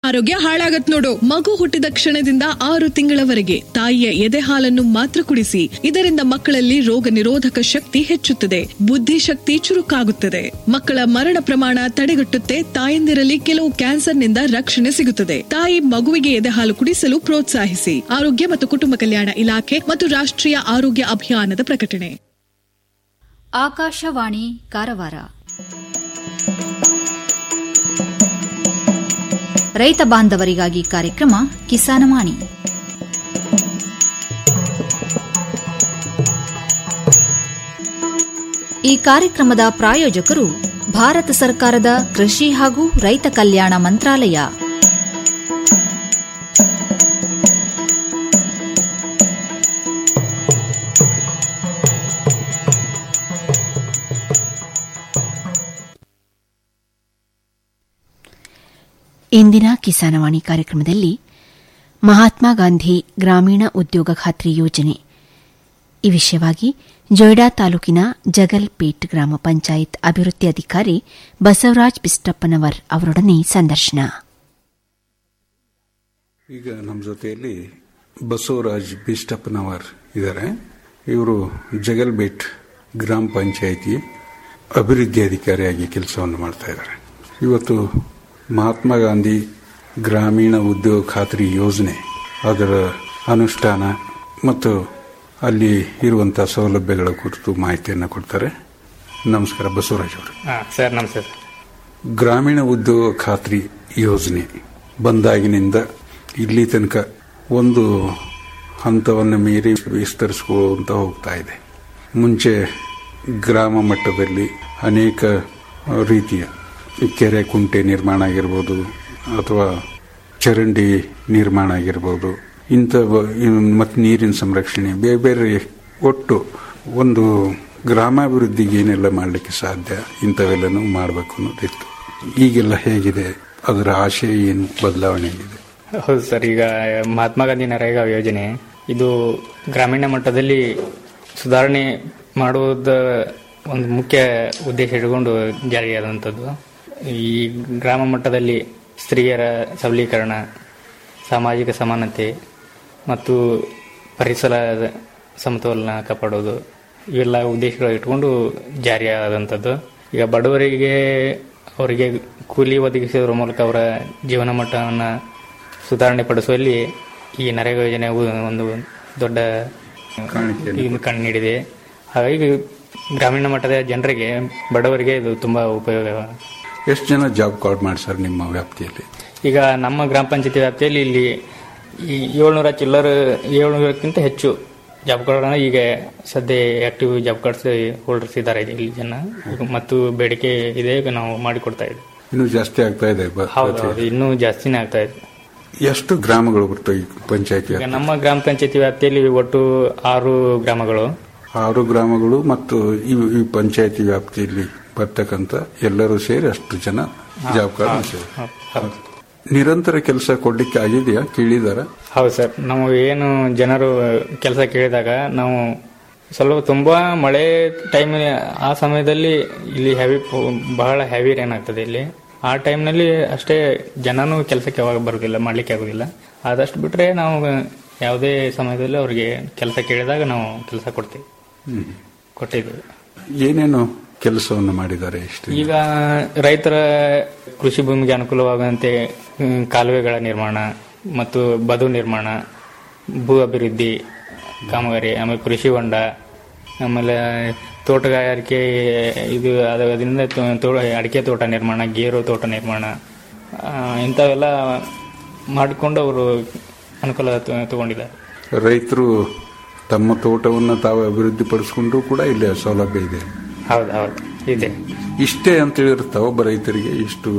ಆರೋಗ್ಯ ಹಾಳಾಗತ್ ನೋಡು ಮಗು ಹುಟ್ಟಿದ ಕ್ಷಣದಿಂದ ಆರು ತಿಂಗಳವರೆಗೆ ತಾಯಿಯ ಎದೆ ಹಾಲನ್ನು ಮಾತ್ರ ಕುಡಿಸಿ ಇದರಿಂದ ಮಕ್ಕಳಲ್ಲಿ ರೋಗ ನಿರೋಧಕ ಶಕ್ತಿ ಹೆಚ್ಚುತ್ತದೆ ಬುದ್ಧಿಶಕ್ತಿ ಚುರುಕಾಗುತ್ತದೆ ಮಕ್ಕಳ ಮರಣ ಪ್ರಮಾಣ ತಡೆಗಟ್ಟುತ್ತೆ ತಾಯಂದಿರಲ್ಲಿ ಕೆಲವು ಕ್ಯಾನ್ಸರ್ನಿಂದ ರಕ್ಷಣೆ ಸಿಗುತ್ತದೆ ತಾಯಿ ಮಗುವಿಗೆ ಎದೆ ಹಾಲು ಕುಡಿಸಲು ಪ್ರೋತ್ಸಾಹಿಸಿ ಆರೋಗ್ಯ ಮತ್ತು ಕುಟುಂಬ ಕಲ್ಯಾಣ ಇಲಾಖೆ ಮತ್ತು ರಾಷ್ಟ್ರೀಯ ಆರೋಗ್ಯ ಅಭಿಯಾನದ ಪ್ರಕಟಣೆ ಆಕಾಶವಾಣಿ ಕಾರವಾರ ರೈತ ಬಾಂಧವರಿಗಾಗಿ ಕಾರ್ಯಕ್ರಮ ಕಿಸಾನವಾಣಿ ಈ ಕಾರ್ಯಕ್ರಮದ ಪ್ರಾಯೋಜಕರು ಭಾರತ ಸರ್ಕಾರದ ಕೃಷಿ ಹಾಗೂ ರೈತ ಕಲ್ಯಾಣ ಮಂತ್ರಾಲಯ ಇಂದಿನ ಕಿಸಾನವಾಣಿ ಕಾರ್ಯಕ್ರಮದಲ್ಲಿ ಮಹಾತ್ಮ ಗಾಂಧಿ ಗ್ರಾಮೀಣ ಉದ್ಯೋಗ ಖಾತ್ರಿ ಯೋಜನೆ ಈ ವಿಷಯವಾಗಿ ಜೊಯ್ಡಾ ತಾಲೂಕಿನ ಜಗಲ್ಪೇಟ್ ಗ್ರಾಮ ಪಂಚಾಯತ್ ಅಭಿವೃದ್ಧಿ ಅಧಿಕಾರಿ ಬಸವರಾಜ್ ಬಿಸ್ಟಪ್ಪನವರ್ ಅವರೊಡನೆ ಸಂದರ್ಶನ ಈಗ ನಮ್ಮ ಜೊತೆಯಲ್ಲಿ ಬಸವರಾಜ್ ಬಿಸ್ಟಪ್ಪನವರ್ ಇದ್ದಾರೆ ಇವರು ಜಗಲ್ಬೆಟ್ ಗ್ರಾಮ ಪಂಚಾಯಿತಿ ಅಭಿವೃದ್ಧಿ ಅಧಿಕಾರಿಯಾಗಿ ಕೆಲಸವನ್ನು ಮಾಡ್ತಾ ಇದ್ದಾರೆ ಇವತ್ತು ಮಹಾತ್ಮ ಗಾಂಧಿ ಗ್ರಾಮೀಣ ಉದ್ಯೋಗ ಖಾತ್ರಿ ಯೋಜನೆ ಅದರ ಅನುಷ್ಠಾನ ಮತ್ತು ಅಲ್ಲಿ ಇರುವಂತಹ ಸೌಲಭ್ಯಗಳ ಕುರಿತು ಮಾಹಿತಿಯನ್ನು ಕೊಡ್ತಾರೆ ನಮಸ್ಕಾರ ಬಸವರಾಜ್ ಅವರು ಹಾಂ ಸರ್ ನಮಸ್ತೆ ಸರ್ ಗ್ರಾಮೀಣ ಉದ್ಯೋಗ ಖಾತ್ರಿ ಯೋಜನೆ ಬಂದಾಗಿನಿಂದ ಇಲ್ಲಿ ತನಕ ಒಂದು ಹಂತವನ್ನು ಮೀರಿ ವಿಸ್ತರಿಸಿಕೊಳ್ಳುವಂತ ಹೋಗ್ತಾ ಇದೆ ಮುಂಚೆ ಗ್ರಾಮ ಮಟ್ಟದಲ್ಲಿ ಅನೇಕ ರೀತಿಯ ಕೆರೆ ಕುಂಟೆ ನಿರ್ಮಾಣ ಆಗಿರ್ಬೋದು ಅಥವಾ ಚರಂಡಿ ನಿರ್ಮಾಣ ಆಗಿರ್ಬೋದು ಇಂಥ ಮತ್ತು ನೀರಿನ ಸಂರಕ್ಷಣೆ ಬೇರೆ ಬೇರೆ ಒಟ್ಟು ಒಂದು ಗ್ರಾಮಾಭಿವೃದ್ಧಿಗೆ ಏನೆಲ್ಲ ಮಾಡಲಿಕ್ಕೆ ಸಾಧ್ಯ ಇಂಥವೆಲ್ಲನೂ ಮಾಡಬೇಕು ಅನ್ನೋದಿತ್ತು ಈಗೆಲ್ಲ ಹೇಗಿದೆ ಅದರ ಆಶಯ ಏನು ಬದಲಾವಣೆ ಆಗಿದೆ ಹೌದು ಸರ್ ಈಗ ಮಹಾತ್ಮ ಗಾಂಧಿ ನರೇಗಾ ಯೋಜನೆ ಇದು ಗ್ರಾಮೀಣ ಮಟ್ಟದಲ್ಲಿ ಸುಧಾರಣೆ ಮಾಡುವುದ ಒಂದು ಮುಖ್ಯ ಉದ್ದೇಶ ಇಟ್ಕೊಂಡು ಜಾರಿಯಾದಂಥದ್ದು ಈ ಗ್ರಾಮ ಮಟ್ಟದಲ್ಲಿ ಸ್ತ್ರೀಯರ ಸಬಲೀಕರಣ ಸಾಮಾಜಿಕ ಸಮಾನತೆ ಮತ್ತು ಪರಿಸರ ಸಮತೋಲನ ಕಾಪಾಡೋದು ಇವೆಲ್ಲ ಉದ್ದೇಶಗಳು ಇಟ್ಕೊಂಡು ಜಾರಿಯಾದಂಥದ್ದು ಈಗ ಬಡವರಿಗೆ ಅವರಿಗೆ ಕೂಲಿ ಒದಗಿಸೋದ್ರ ಮೂಲಕ ಅವರ ಜೀವನ ಮಟ್ಟವನ್ನು ಸುಧಾರಣೆ ಪಡಿಸುವಲ್ಲಿ ಈ ನರೇಗಾ ಯೋಜನೆ ಒಂದು ದೊಡ್ಡ ಇದು ಕಣ್ಣು ನೀಡಿದೆ ಹಾಗಾಗಿ ಗ್ರಾಮೀಣ ಮಟ್ಟದ ಜನರಿಗೆ ಬಡವರಿಗೆ ಇದು ತುಂಬಾ ಉಪಯೋಗ ಎಷ್ಟು ಜನ ಜಾಬ್ ಕಾರ್ಡ್ ಮಾಡ್ಸರ್ ನಿಮ್ಮ ವ್ಯಾಪ್ತಿಯಲ್ಲಿ ಈಗ ನಮ್ಮ ಗ್ರಾಮ ಪಂಚಾಯತಿ ವ್ಯಾಪ್ತಿಯಲ್ಲಿ ಇಲ್ಲಿ ಈ ಏಳ್ನೂರ ಚಿಲ್ಲರ ಏಳ್ನೂರಕ್ಕಿಂತ ಹೆಚ್ಚು ಜಾಬ್ ಕಾರ್ಡ್ ಈಗ ಸದ್ಯ ಆಕ್ಟಿವ್ ಜಾಬ್ ಕಾರ್ಡ್ಸ್ ಹೋಲ್ಡರ್ಸ್ ಇದ್ದಾರೆ ಇಲ್ಲಿ ಜನ ಮತ್ತು ಬೇಡಿಕೆ ಇದೆ ಈಗ ನಾವು ಮಾಡಿಕೊಡ್ತಾ ಇದ್ದೀವಿ ಇನ್ನೂ ಜಾಸ್ತಿ ಆಗ್ತಾ ಇದೆ ಬ- ಹೌದು ಹೌದು ಇನ್ನೂ ಜಾಸ್ತಿನೇ ಆಗ್ತಾ ಇದೆ ಎಷ್ಟು ಗ್ರಾಮಗಳು ಬರ್ತವೆ ಈ ಪಂಚಾಯತಿ ಈಗ ನಮ್ಮ ಗ್ರಾಮ ಪಂಚಾಯತಿ ವ್ಯಾಪ್ತಿಯಲ್ಲಿ ಒಟ್ಟು ಆರು ಗ್ರಾಮಗಳು ಆರು ಗ್ರಾಮಗಳು ಮತ್ತು ಈ ಈ ಪಂಚಾಯತಿ ವ್ಯಾಪ್ತಿಯಲ್ಲಿ ಬರ್ತಕ್ಕಂಥ ಎಲ್ಲರೂ ಸೇರಿ ಅಷ್ಟು ಜನ ಜಾಬ್ ಕಾರ್ಡ್ ಮಾಡ್ಸಿದ್ದಾರೆ. ನಿರಂತರ ಕೆಲಸ ಕೊಡ್ಲಿಕ್ಕೆ ಆಗಿದೆಯಾ ಕೇಳಿದಾರ ಹೌದು ಸರ್ ನಾವು ಏನು ಜನರು ಕೆಲಸ ಕೇಳಿದಾಗ ನಾವು ಸ್ವಲ್ಪ ತುಂಬಾ ಮಳೆ ಟೈಮ್ ಆ ಸಮಯದಲ್ಲಿ ಇಲ್ಲಿ ಹೆವಿ ಬಹಳ ಹೆವಿ ರೇನ್ ಆಗ್ತದೆ ಇಲ್ಲಿ ಆ ಟೈಮ್ನಲ್ಲಿ ಅಷ್ಟೇ ಜನನು ಕೆಲಸಕ್ಕೆ ಯಾವಾಗ ಬರೋದಿಲ್ಲ ಮಾಡ್ಲಿಕ್ಕೆ ಆಗೋದಿಲ್ಲ ಆದಷ್ಟು ಬಿಟ್ರೆ ನಾವು ಯಾವುದೇ ಸಮಯದಲ್ಲಿ ಅವರಿಗೆ ಕೆಲಸ ಕೇಳಿದಾಗ ನಾವು ಕೆಲಸ ಕೊಡ್ತೀವಿ ಕೊಟ್ಟಿದ್ದೀವಿ ಏನೇನು ಕೆಲಸವನ್ನು ಮಾಡಿದ್ದಾರೆ ಇಷ್ಟು ಈಗ ರೈತರ ಕೃಷಿ ಭೂಮಿಗೆ ಅನುಕೂಲವಾಗುವಂತೆ ಹ್ಮ್, ಕಾಲುವೆಗಳ ನಿರ್ಮಾಣ ಮತ್ತು ಬದು ನಿರ್ಮಾಣ ಭೂ ಅಭಿವೃದ್ಧಿ ಕಾಮಗಾರಿ ಆಮೇಲೆ ಕೃಷಿ ಹೊಂಡ ಆಮೇಲೆ ತೋಟಗಾರಿಕೆ ಇದು ಅದು ಅದರಿಂದ ತೋ- ತೋ ಅಡಿಕೆ ತೋಟ ನಿರ್ಮಾಣ ಗೇರು ತೋಟ ನಿರ್ಮಾಣ ಆ, ಇಂಥವೆಲ್ಲ ಮಾಡಿಕೊಂಡು ಅವರು ಅನುಕೂಲ ತ- ತಗೊಂಡಿದ್ದಾರೆ ರೈತರು ತಮ್ಮ ತೋಟವನ್ನು ತಾವು ಅಭಿವೃದ್ಧಿ ಪಡಿಸ್ಕೊಂಡು ಕೂಡ ಇಲ್ಲಿ ಸೌಲಭ್ಯ ಇದೆ ಹೌದು ಹೌದು ಇದೆ ಇಷ್ಟೇ ಅಂತ ಹೇಳಿರ್ತಾವ ಒಬ್ಬ ರೈತರಿಗೆ ಇಷ್ಟು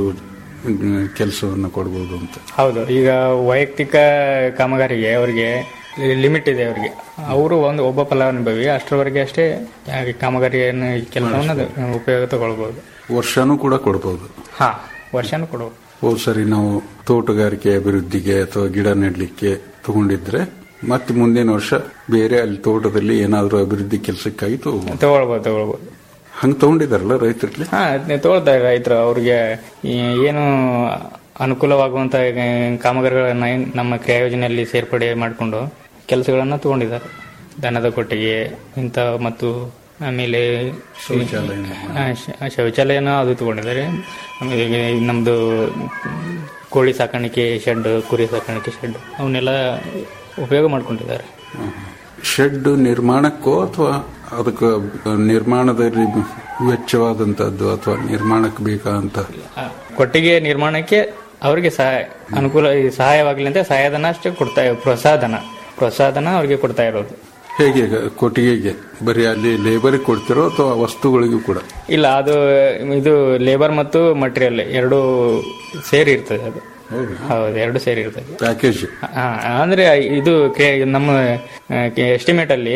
ಕೆಲಸವನ್ನು ಕೊಡ್ಬೋದು ಅಂತ ಹೌದು ಈಗ ವೈಯಕ್ತಿಕ ಕಾಮಗಾರಿಗೆ ಅವರಿಗೆ ಲಿಮಿಟ್ ಇದೆ ಅವರಿಗೆ ಅವರು ಒಂದು ಒಬ್ಬ ಫಲಾನುಭವಿ ಅಷ್ಟರವರೆಗೆ ಅಷ್ಟೇ ಆ ಕಾಮಗಾರಿಯನ್ನು ಕೆಲಸವನ್ನು ಅದು ಉಪಯೋಗ ತಗೊಳ್ಬಹುದು ವರ್ಷನೂ ಕೂಡ ಕೊಡ್ಬೋದು ಹಾ ವರ್ಷನೂ ಕೊಡಬಹುದು ಹೋದ್ ಸರಿ ನಾವು ತೋಟಗಾರಿಕೆ ಅಭಿವೃದ್ಧಿಗೆ ಅಥವಾ ಗಿಡ ನೆಡ್ಲಿಕ್ಕೆ ತಗೊಂಡಿದ್ರೆ ಮತ್ತೆ ಮುಂದಿನ ವರ್ಷ ಬೇರೆ ಅಲ್ಲಿ ತೋಟದಲ್ಲಿ ಏನಾದರೂ ಅಭಿವೃದ್ಧಿ ಕೆಲಸಕ್ಕಾಗಿ ತಗೋಬಹುದು ತಗೊಳ್ಬಹುದು ತಗೊಳ್ಬಹುದು ಹಂಗ್ ತಗೊಂಡಿದಾರಲ್ಲ ರೈತರಲ್ಲಿ ಹಾ ಅದ್ನೇ ತಗೊಳ್ತಾರೆ ರೈತರು ಅವ್ರಿಗೆ ಈ ಏನು ಅನುಕೂಲವಾಗುವಂತ ಆ, ಕಾಮಗಾರಿಗಳನ್ನ ಏನ್ ನಮ್ಮ ಕ್ರಿಯಾ ಯೋಜನೆಯಲ್ಲಿ ಸೇರ್ಪಡೆ ಮಾಡಿಕೊಂಡು ಕೆಲಸಗಳನ್ನ ತಗೊಂಡಿದ್ದಾರೆ ದನದ ಕೊಟ್ಟಿಗೆ ಇಂಥ ಮತ್ತು ಆಮೇಲೆ ಶೌಚಾಲಯ ಆ, ಶ- ಶೌಚಾಲಯನ ಅದು ತಗೊಂಡಿದ್ದಾರೆ ಆಮೇಲೆ ನಮ್ದು ಕೋಳಿ ಸಾಕಾಣಿಕೆ ಶೆಡ್ ಕುರಿ ಸಾಕಾಣಿಕೆ ಶೆಡ್ ಅವನ್ನೆಲ್ಲ ಉಪಯೋಗ ಮಾಡ್ಕೊಂಡಿದ್ದಾರೆ ಶೆಡ್ ನಿರ್ಮಾಣಕ್ಕೋ ಅಥವಾ ಅದಕ್ಕೆ ನಿರ್ಮಾಣದಲ್ಲಿ ವೆಚ್ಚವಾದಂತದ್ದು ಅಥವಾ ನಿರ್ಮಾಣಕ್ಕೆ ಬೇಕಾದಂತ ಆ, ಕೊಟ್ಟಿಗೆ ನಿರ್ಮಾಣಕ್ಕೆ ಅವರಿಗೆ ಸಹಾಯ ಅನುಕೂಲ ಈ ಸಹಾಯವಾಗಲಿ ಅಂತ ಸಹಾಯಧನ ಅಷ್ಟೇ ಕೊಡ್ತಾ ಪ್ರೋತ್ಸಾಹಧನ ಪ್ರೋತ್ಸಾಹಧನ ಅವರಿಗೆ ಕೊಡ್ತಾ ಇರೋದು ಹೇಗೆ ಕೊಟ್ಟಿಗೆಗೆ ಬರೀ ಅಲ್ಲಿ ಲೇಬರ್ ಕೊಡ್ತಿರೋ ಅಥವಾ ವಸ್ತುಗಳಿಗೂ ಕೂಡ ಇಲ್ಲ ಅದು ಇದು ಲೇಬರ್ ಮತ್ತು ಮಟೀರಿಯಲ್ ಎರಡು ಸೇರಿ ಇರ್ತದೆ ಅದು ಹೌದು ಎರಡು ಸೇರಿ ಇರ್ತದೆ ಪ್ಯಾಕೇಜ್ ಹಾ, ಅಂದ್ರೆ ಇದು ಕೆ- ನಮ್ಮ ಎಸ್ಟಿಮೇಟ್ ಅಲ್ಲಿ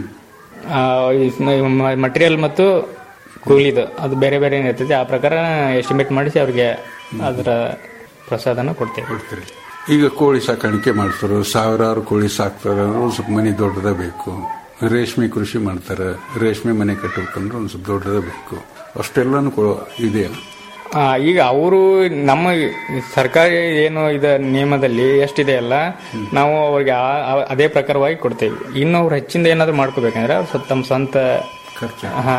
ಮಟೀರಿಯಲ್ ಮತ್ತು ಕೂಲಿದು ಅದು ಬೇರೆ ಬೇರೆ ಏನಿರ್ತದೆ ಆ ಪ್ರಕಾರ ಎಸ್ಟಿಮೇಟ್ ಮಾಡಿಸಿ ಅವ್ರಿಗೆ ಅದರ ಪ್ರಸಾದನ ಕೊಡ್ತೇವೆ ಕೊಡ್ತೀರಿ ಈಗ ಕೋಳಿ ಸಾಕಾಣಿಕೆ ಮಾಡ್ತಾರೆ ಸಾವಿರಾರು ಕೋಳಿ ಸಾಕ್ತಾರೆ ಅಂದ್ರೆ ಒಂದು ಸ್ವಲ್ಪ ಮನೆ ದೊಡ್ಡದ ಬೇಕು ರೇಷ್ಮೆ ಕೃಷಿ ಮಾಡ್ತಾರೆ ರೇಷ್ಮೆ ಮನೆ ಕಟ್ಟಬೇಕಂದ್ರೆ ಒಂದು ಸ್ವಲ್ಪ ದೊಡ್ಡದ ಬೇಕು ಅಷ್ಟೆಲ್ಲನೂ ಕೊ- ಇದೆಯಾ ಆ, ಈಗ ಅವರು ನಮ್ಮ ಸರ್ಕಾರಿ ಏನು ಇದ ನಿಯಮದಲ್ಲಿ ಎಷ್ಟಿದೆ ಅಲ್ಲ ನಾವು ಅವ್ರಿಗೆ ಆ- ಆ- ಅದೇ ಪ್ರಕಾರವಾಗಿ ಕೊಡ್ತೇವೆ ಇನ್ನು ಅವ್ರು ಹೆಚ್ಚಿಂದ ಏನಾದ್ರು ಮಾಡ್ಕೋಬೇಕಂದ್ರೆ ಅವ್ರು ಸ್ವಲ್ಪ ತಮ್ಮ ಸ್ವಂತ ಖರ್ಚು ಹಾ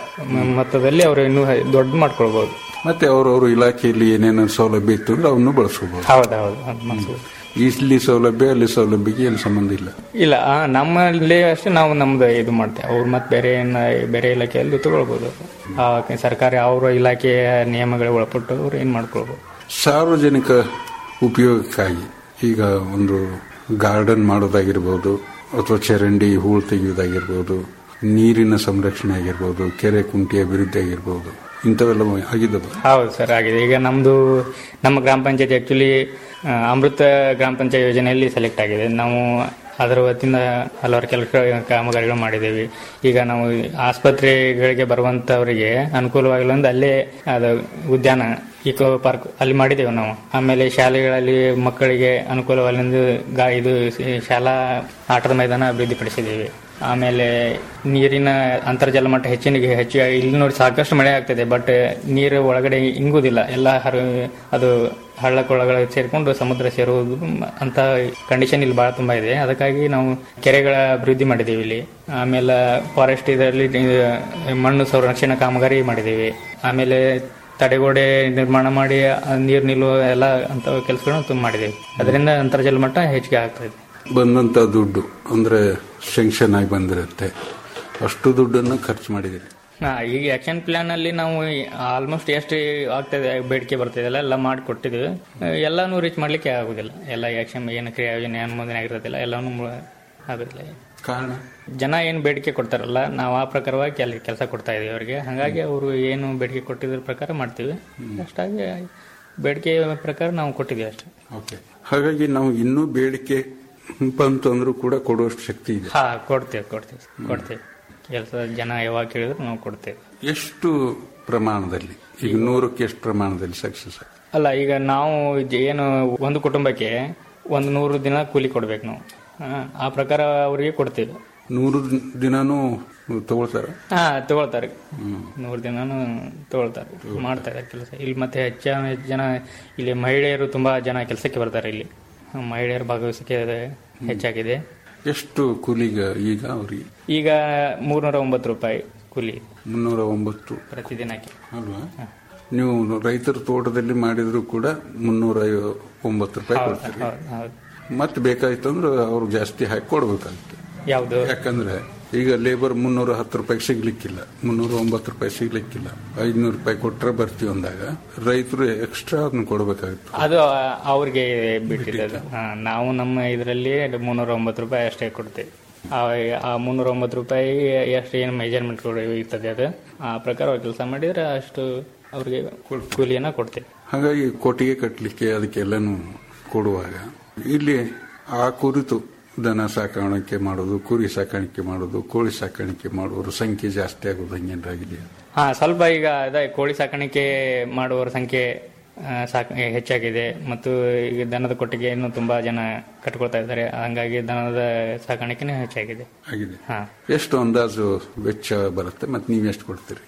ಮ- ಮೊತ್ತದಲ್ಲಿ ಅವರು ಇನ್ನೂ ಹೆ- ದೊಡ್ಡ ಮಾಡ್ಕೊಳ್ಬಹುದು ಮತ್ತೆ ಅವ್ರವ್ರ ಇಲಾಖೆಯಲ್ಲಿ ಏನೇನು ಸೌಲಭ್ಯ ಇತ್ತು ಅಂದ್ರೆ ಅವನ್ನೂ ಬಳಸ್ಕೋಬಹುದು ಹೌದೌದು ಅದ್ ಮಾಡ್ಸ್ಬೋದು. ಇಲ್ಲಿ ಸೌಲಭ್ಯ ಅಲ್ಲಿ ಸೌಲಭ್ಯಕ್ಕೆ ಏನು ಸಂಬಂಧ ಇಲ್ಲ ಇಲ್ಲ ಆ, ನಮ್ಮಲ್ಲಿ ಅಷ್ಟೇ ನಾವು ನಮ್ದು ಇದು ಮಾಡ್ತೇವೆ ಅವ್ರು ಮತ್ತೆ ಬೇರೆ ಏನ- ಬೇರೆ ಇಲಾಖೆಯಲ್ಲಿ ತಗೊಳ್ಬಹುದು ಆ, ಸರ್ಕಾರಿ ಅವರ ಇಲಾಖೆಯ ನಿಯಮಗಳಿಗೆ ಒಳಪಟ್ಟು ಅವ್ರು ಏನ್ ಮಾಡ್ಕೊಳ್ಬಹುದು ಸಾರ್ವಜನಿಕ ಉಪಯೋಗಕ್ಕಾಗಿ ಈಗ ಒಂದು ಗಾರ್ಡನ್ ಮಾಡೋದಾಗಿರ್ಬೋದು ಅಥವಾ ಚರಂಡಿ ಹೂಳು ತೆಗೆಯೋದಾಗಿರ್ಬೋದು ನೀರಿನ ಸಂರಕ್ಷಣೆ ಆಗಿರ್ಬೋದು ಕೆರೆ ಕುಂಟಿ ಅಭಿವೃದ್ಧಿ ಆಗಿರ್ಬೋದು ಇಂಥವೆಲ್ಲ ಆಗಿದ್ದಾವೆ ಹೌದು ಸರ್ ಆಗಿದೆ ಈಗ ನಮ್ದು ನಮ್ಮ ಗ್ರಾಮ ಪಂಚಾಯತ್ ಆಕ್ಚುಲಿ ಅಮೃತ ಗ್ರಾಮ ಪಂಚಾಯತ್ ಯೋಜನೆಯಲ್ಲಿ ಸೆಲೆಕ್ಟ್ ಆಗಿದೆ ನಾವು ಅದರ ವತಿಯಿಂದ ಹಲವಾರು ಕೆಲಸ ಕಾಮಗಾರಿಗಳು ಮಾಡಿದ್ದೇವೆ ಈಗ ನಾವು ಆಸ್ಪತ್ರೆಗಳಿಗೆ ಬರುವಂತವರಿಗೆ ಅನುಕೂಲವಾಗಿಲ್ಲ ಅಂತ ಅಲ್ಲೇ ಅದು ಉದ್ಯಾನ ಇಕೋ ಪಾರ್ಕ್ ಅಲ್ಲಿ ಮಾಡಿದ್ದೇವೆ ನಾವು ಆಮೇಲೆ ಶಾಲೆಗಳಲ್ಲಿ ಮಕ್ಕಳಿಗೆ ಅನುಕೂಲವಾಗಲೆಂದು ಗಾ ಇದು ಶಾಲಾ ಆಟದ ಮೈದಾನ ಅಭಿವೃದ್ಧಿಪಡಿಸಿದ್ದೇವೆ ಆಮೇಲೆ ನೀರಿನ ಅಂತರ್ಜಲ ಮಟ್ಟ ಹೆಚ್ಚಿನ ಹೆಚ್ಚು ಇಲ್ಲಿ ನೋಡಿ ಸಾಕಷ್ಟು ಮಳೆ ಆಗ್ತದೆ ಬಟ್ ನೀರು ಒಳಗಡೆ ಇಂಗುದಿಲ್ಲ ಎಲ್ಲ ಹರ ಅದು ಹಳ್ಳ ಕೊಳ್ಳಗಳ ಸೇರಿಕೊಂಡು ಸಮುದ್ರ ಸೇರುವುದು ಮ- ಅಂತ ಕಂಡೀಷನ್ ಇಲ್ಲಿ ಬಹಳ ತುಂಬಾ ಇದೆ ಅದಕ್ಕಾಗಿ ನಾವು ಕೆರೆಗಳ ಅಭಿವೃದ್ಧಿ ಮಾಡಿದ್ದೇವೆ ಇಲ್ಲಿ ಆಮೇಲೆ ಫಾರೆಸ್ಟ್ ಇದರಲ್ಲಿ ಇದು ಮಣ್ಣು ಸಂರಕ್ಷಣಾ ಕಾಮಗಾರಿ ಮಾಡಿದ್ದೇವೆ ಆಮೇಲೆ ತಡೆಗೋಡೆ ನಿರ್ಮಾಣ ಮಾಡಿ ಆ ನೀರು ನಿಲ್ಲುವ ಎಲ್ಲ ಅಂತ ಕೆಲಸಗಳನ್ನು ತುಂಬ ಮಾಡಿದ್ದೇವೆ ಅದರಿಂದ ಅಂತರ್ಜಲ ಮಟ್ಟ ಹೆಚ್ಚಿಗೆ ಆಗ್ತಾ ಇದೆ ಬಂದಂತ ದುಡ್ಡು ಅಂದ್ರೆ ಶೆಂಕ್ಷನ್ ಆಗಿ ಬಂದಿರುತ್ತೆ ಅಷ್ಟು ದುಡ್ಡನ್ನು ಖರ್ಚು ಮಾಡಿದ್ದೀರಿ ಹಾ ಈಗ ಆಕ್ಷನ್ ಪ್ಲಾನ್ ಅಲ್ಲಿ ನಾವು ಆಲ್ಮೋಸ್ಟ್ ಎಷ್ಟು ಆಗ್ತದೆ ಬೇಡಿಕೆ ಬರ್ತಿದೆಲ್ಲ ಎಲ್ಲ ಮಾಡಿ ಕೊಟ್ಟಿದ್ದೀವಿ ಎಲ್ಲಾನು ರೀಚ್ ಮಾಡ್ಲಿಕ್ಕೆ ಆಗುದಿಲ್ಲ ಎಲ್ಲ ಆಕ್ಷನ್ ಏನು ಕ್ರಿಯಾ ಯೋಜನೆ ಅನುಮೋದನೆ ಆಗಿರೋದಿಲ್ಲ ಎಲ್ಲಾನು ಮು- ಆಗುದಿಲ್ಲ ಕಾರಣ ಜನ ಏನು ಬೇಡಿಕೆ ಕೊಡ್ತಾರಲ್ಲ ನಾವು ಆ ಪ್ರಕಾರವಾಗಿ ಕೆಲ ಕೆಲಸ ಕೊಡ್ತಾ ಇದೀವಿ ಅವರಿಗೆ ಹಾಗಾಗಿ ಅವರು ಏನು ಬೇಡಿಕೆ ಕೊಟ್ಟಿದ್ರ ಪ್ರಕಾರ ಮಾಡ್ತೀವಿ ಅಷ್ಟಾಗಿ ಬೇಡಿಕೆ ಪ್ರಕಾರ ನಾವು ಕೊಟ್ಟಿದ್ದೀವಿ ಅಷ್ಟೇ ಓಕೆ ಹಾಗಾಗಿ ನಾವು ಇನ್ನೂ ಬೇಡಿಕೆ ಬಂತು ಅಂದ್ರೂ ಕೂಡ ಕೊಡುವಷ್ಟು ಶಕ್ತಿ ಇದೆ ಹಾ ಕೊಡ್ತೇವೆ ಕೊಡ್ತೇವೆ ಕೊಡ್ತೇವೆ ಕೆಲಸ ಜನ ಯಾವಾಗ ಕೇಳಿದ್ರು ನಾವು ಕೊಡ್ತೇವೆ ಎಷ್ಟು ಪ್ರಮಾಣದಲ್ಲಿ ಈಗ ನೂರಕ್ಕೆ ಎಷ್ಟು ಪ್ರಮಾಣದಲ್ಲಿ ಸಕ್ಸಸ್ ಅಲ್ಲ ಈಗ ನಾವು ಜ- ಏನು ಒಂದು ಕುಟುಂಬಕ್ಕೆ ಒಂದು ನೂರು ದಿನ ಕೂಲಿ ಕೊಡ್ಬೇಕು ನಾವು ಹಾ, ಆ ಪ್ರಕಾರ ಅವರಿಗೆ ಕೊಡ್ತೀವಿ ನೂರು ದಿನಾನೂ ತಗೊಳ್ತಾರ ಹಾ ತಗೊಳ್ತಾರೆ ನೂರು ದಿನಾನು ತಗೊಳ್ತಾರೆ ಮಾಡ್ತಾರೆ ಕೆಲಸ ಇಲ್ಲಿ ಮತ್ತೆ ಹೆಚ್ಚಿನ ಜನ ಇಲ್ಲಿ ಮಹಿಳೆಯರು ತುಂಬಾ ಜನ ಕೆಲಸಕ್ಕೆ ಬರ್ತಾರೆ ಇಲ್ಲಿ ಹಾ, ಮಹಿಳೆಯರ ಭಾಗವಹಿಸಿಕೆ ಹೆಚ್ಚಾಗಿದೆ ಎಷ್ಟು ಕೂಲಿಗ ಈಗ ಅವ್ರಿಗೆ ಈಗ ಮೂರ್ನೂರ ಒಂಬತ್ತು ರೂಪಾಯಿ ಕೂಲಿ ಮುನ್ನೂರ ಒಂಬತ್ತು ಪ್ರತಿದಿನಕ್ಕೆ ಅಲ್ವಾ ನೀವು ರೈತರ ತೋಟದಲ್ಲಿ ಮಾಡಿದ್ರು ಕೂಡ ಮುನ್ನೂರ ಐವ- ಒಂಬತ್ತು ರೂಪಾಯಿ ಹೌದು ಕೊಡ್ತೀರಿ ಹೌದು ಹೌದು ಮತ್ತೆ ಬೇಕಾಯ್ತು ಅಂದ್ರೆ ಅವ್ರು ಜಾಸ್ತಿ ಹಾಕಿ ಕೊಡ್ಬೇಕಾಗುತ್ತೆ ಯಾವುದು ಯಾಕಂದ್ರೆ ಈಗ ಲೇಬರ್ ಮುನ್ನೂರ ಹತ್ತು ರೂಪಾಯಿ ಸಿಗ್ಲಿಕ್ಕಿಲ್ಲ ಮುನ್ನೂರ ಒಂಬತ್ತು ರೂಪಾಯಿ ಸಿಗ್ಲಿಕ್ಕಿಲ್ಲ ಐದ್ನೂರು ರೂಪಾಯಿ ಕೊಟ್ರೆ ಬರ್ತೀವಿ ಅಂದಾಗ ರೈತರು ಎಕ್ಸ್ಟ್ರಾ ಅದನ್ನ ಕೊಡ್ಬೇಕಾಗುತ್ತೆ ಅದು ಆ- ಅವ್ರಿಗೆ ಬಿಟ್ಟಿದೆ ಅದು ಹಾ, ನಾವು ನಮ್ಮ ಇದರಲ್ಲಿ ಮುನ್ನೂರ ಒಂಬತ್ತು ರೂಪಾಯಿ ಅಷ್ಟೇ ಕೊಡ್ತೇವೆ ಆ ಆ ಮುನ್ನೂರ ಒಂಬತ್ತು ರೂಪಾಯಿ ಎಷ್ಟು ಏನು ಮೆಜರ್ಮೆಂಟ್ ಇರ್ತದೆ ಅದು ಆ ಪ್ರಕಾರ ಅವ್ರು ಕೆಲಸ ಮಾಡಿದ್ರೆ ಅಷ್ಟು ಅವ್ರಿಗೆ ಕೂಲಿಯನ್ನ ಕೊಡ್ತೇವೆ ಹಾಗಾಗಿ ಕೊಟ್ಟಿಗೆ ಕಟ್ಟಲಿಕ್ಕೆ ಅದಕ್ಕೆಲ್ಲನೂ ಕೊಡುವಾಗ ಇಲ್ಲಿ ಆ ಕುರಿತು ದನ ಸಾಕಾಣಿಕೆ ಮಾಡೋದು ಕುರಿ ಸಾಕಾಣಿಕೆ ಮಾಡೋದು ಕೋಳಿ ಸಾಕಾಣಿಕೆ ಮಾಡುವವರ ಸಂಖ್ಯೆ ಜಾಸ್ತಿ ಆಗೋದು ಹಂಗೇನಾಗಿದೆಯಾ ಹಾ ಸ್ವಲ್ಪ ಈಗ ಅದೇ ಕೋಳಿ ಸಾಕಾಣಿಕೆ ಮಾಡುವವರ ಸಂಖ್ಯೆ ಆ, ಸಾಕ್ ಹೆಚ್ಚಾಗಿದೆ ಮತ್ತು ಈಗ ದನದ ಕೊಟ್ಟಿಗೆಯನ್ನು ತುಂಬಾ ಜನ ಕಟ್ಕೊಳ್ತಾ ಇದ್ದಾರೆ ಹಂಗಾಗಿ ದನದ ಸಾಕಾಣಿಕೆನೇ ಹೆಚ್ಚಾಗಿದೆ ಆಗಿದೆ ಹಾ ಎಷ್ಟು ಅಂದಾಜು ವೆಚ್ಚ ಬರುತ್ತೆ ಮತ್ತೆ ನೀವು ಎಷ್ಟು ಕೊಡ್ತೀರಿ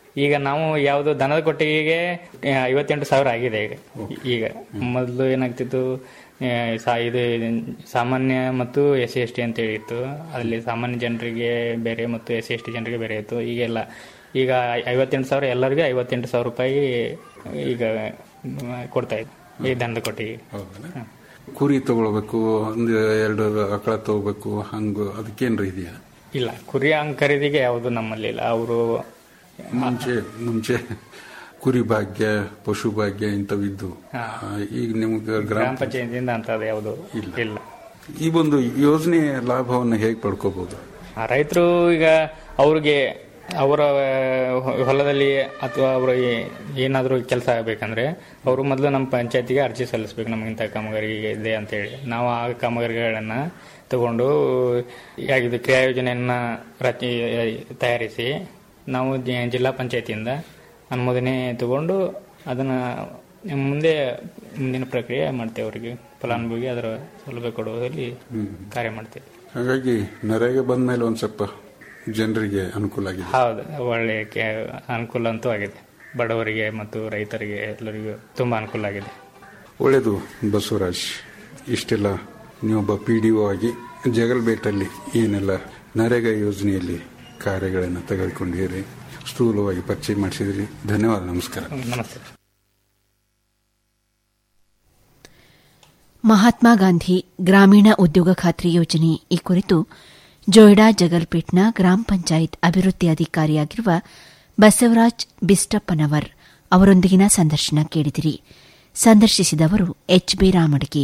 ಈಗ ನಾವು ಯಾವುದು ದನದ ಕೊಟ್ಟಿಗೆಗೆ ಆ, ಐವತ್ತೆಂಟು ಸಾವಿರ ಆಗಿದೆ ಈಗ ಈಗ ಮೊದಲು ಏನಾಗ್ತಿತ್ತು ಆ, ಸಾ- ಇದು ಸಾಮಾನ್ಯ ಮತ್ತು ಎಸ್ ಸಿ ಎಸ್ ಟಿ ಅಂತೇಳಿ ಇತ್ತು ಅಲ್ಲಿ ಸಾಮಾನ್ಯ ಜನರಿಗೆ ಬೇರೆ ಮತ್ತು ಎಸ್ ಸಿ ಎಸ್ ಟಿ ಜನರಿಗೆ ಬೇರೆ ಇತ್ತು ಈಗೆಲ್ಲ ಈಗ ಐವತ್ತೆಂಟು ಸಾವಿರ ಎಲ್ಲರಿಗೂ ಐವತ್ತೆಂಟು ಸಾವಿರ ರೂಪಾಯಿ ಈಗ ಮ್, ಕೊಡ್ತಾ ಇದೆ ಈ ದನದ ಕೊಟ್ಟಿಗೆ ಹೌದಲ್ಲ ಕುರಿ ತಗೊಳ್ಬೇಕು ಒಂದು ಎರಡು ಆಕಳ ತಗೋಬೇಕು ಹಂಗ ಅದಕ್ಕೇನ್ರ ಇದೆಯಾ ಇಲ್ಲ ಕುರಿ ಹಂಗ್ ಖರೀದಿಗೆ ಯಾವುದು ನಮ್ಮಲ್ಲಿ ಇಲ್ಲ ಅವರು ಮುಂಚೆ ಮುಂಚೆ ಕುರಿ ಭಾಗ್ಯ ಪಶು ಭಾಗ್ಯ ಇಂಥವಿದ್ದು ಆ, ಈಗ ನಿಮ್ಗೆ ಗ್ರಾಮ ಗ್ರಾಮ ಪಂಚಾಯತಿಯಿಂದ ಅಂತದ್ದು ಯಾವುದು ಇಲ್ಲ. ಇಲ್ಲ ಈ ಒಂದು ಯೋಜನೆ ಲಾಭವನ್ನು ಹೇಗೆ ಪಡ್ಕೋಬಹುದು ಆ ರೈತರು ಈಗ ಅವ್ರಿಗೆ ಅವರ ಹೊಲದಲ್ಲಿ ಅಥವಾ ಅವರ ಏನಾದರೂ ಕೆಲಸ ಆಗಬೇಕಂದ್ರೆ ಅವರು ಮೊದಲು ನಮ್ಮ ಪಂಚಾಯತಿಗೆ ಅರ್ಜಿ ಸಲ್ಲಿಸ್ಬೇಕು ನಮಗಿಂತ ಕಾಮಗಾರಿ ಇದೆ ಅಂತೇಳಿ ನಾವು ಆ ಕಾಮಗಾರಿಗಳನ್ನ ತಗೊಂಡು ಯಾಗಿದು ಕ್ರಿಯಾ ಯೋಜನೆಯನ್ನ ರಚಿ ತಯಾರಿಸಿ ನಾವು ಜಿ- ಜಿಲ್ಲಾ ಪಂಚಾಯತಿಯಿಂದ ಅನುಮೋದನೆ ತಗೊಂಡು ಅದನ್ನ ಮುಂದೆ ಮುಂದಿನ ಪ್ರಕ್ರಿಯೆ ಮಾಡ್ತೇವೆ ಅವರಿಗೆ ಫಲಾನುಭವಿಗೆ ಅದರ ಸೌಲಭ್ಯ ಕೊಡುವುದರಲ್ಲಿ ಕಾರ್ಯ ಮಾಡ್ತೇವೆ ಹಾಗಾಗಿ ನರೇಗೆ ಬಂದ ಮೇಲೆ ಒಂದ್ ಸ್ವಲ್ಪ ಜನರಿಗೆ ಅನುಕೂಲ ಆಗಿದೆ ಹೌದು ಒಳ್ಳೆ ಕೆ- ಅನುಕೂಲ ಅಂತೂ ಆಗಿದೆ ಬಡವರಿಗೆ ಮತ್ತು ರೈತರಿಗೆ ಎಲ್ಲರಿಗೂ ತುಂಬಾ ಅನುಕೂಲ ಆಗಿದೆ ಒಳ್ಳೆಯದು ಬಸವರಾಜ್ ಇಷ್ಟೆಲ್ಲ ನೀವೊಬ್ಬ ಪಿ ಡಿ ಒ ಆಗಿ ಜಗಲ್ಬೇಟಲ್ಲಿ ಏನೆಲ್ಲ ನರೇಗಾ ಯೋಜನೆಯಲ್ಲಿ ಕಾರ್ಯಗಳನ್ನು ತೆಗೆದುಕೊಂಡಿರಿ ಸ್ಥೂಲವಾಗಿ ಪರಿಚಯ ಮಾಡಿಸಿದ್ರಿ ಧನ್ಯವಾದ ನಮಸ್ಕಾರ ನಮಸ್ತೆ ಮಹಾತ್ಮ ಗಾಂಧಿ ಗ್ರಾಮೀಣ ಉದ್ಯೋಗ ಖಾತ್ರಿ ಯೋಜನೆ ಈ ಕುರಿತು ಜೋಯ್ಡಾ ಜಗಲ್ಪೇಟ್ನ ಗ್ರಾಮ ಪಂಚಾಯತ್ ಅಭಿವೃದ್ಧಿ ಅಧಿಕಾರಿಯಾಗಿರುವ ಬಸವರಾಜ್ ಬಿಸ್ಟಪ್ಪನವರ್ ಅವರೊಂದಿಗಿನ ಸಂದರ್ಶನ ಕೇಳಿದಿರಿ ಸಂದರ್ಶಿಸಿದವರು ಎಚ್ ಬಿ ರಾಮಡಿಗೆ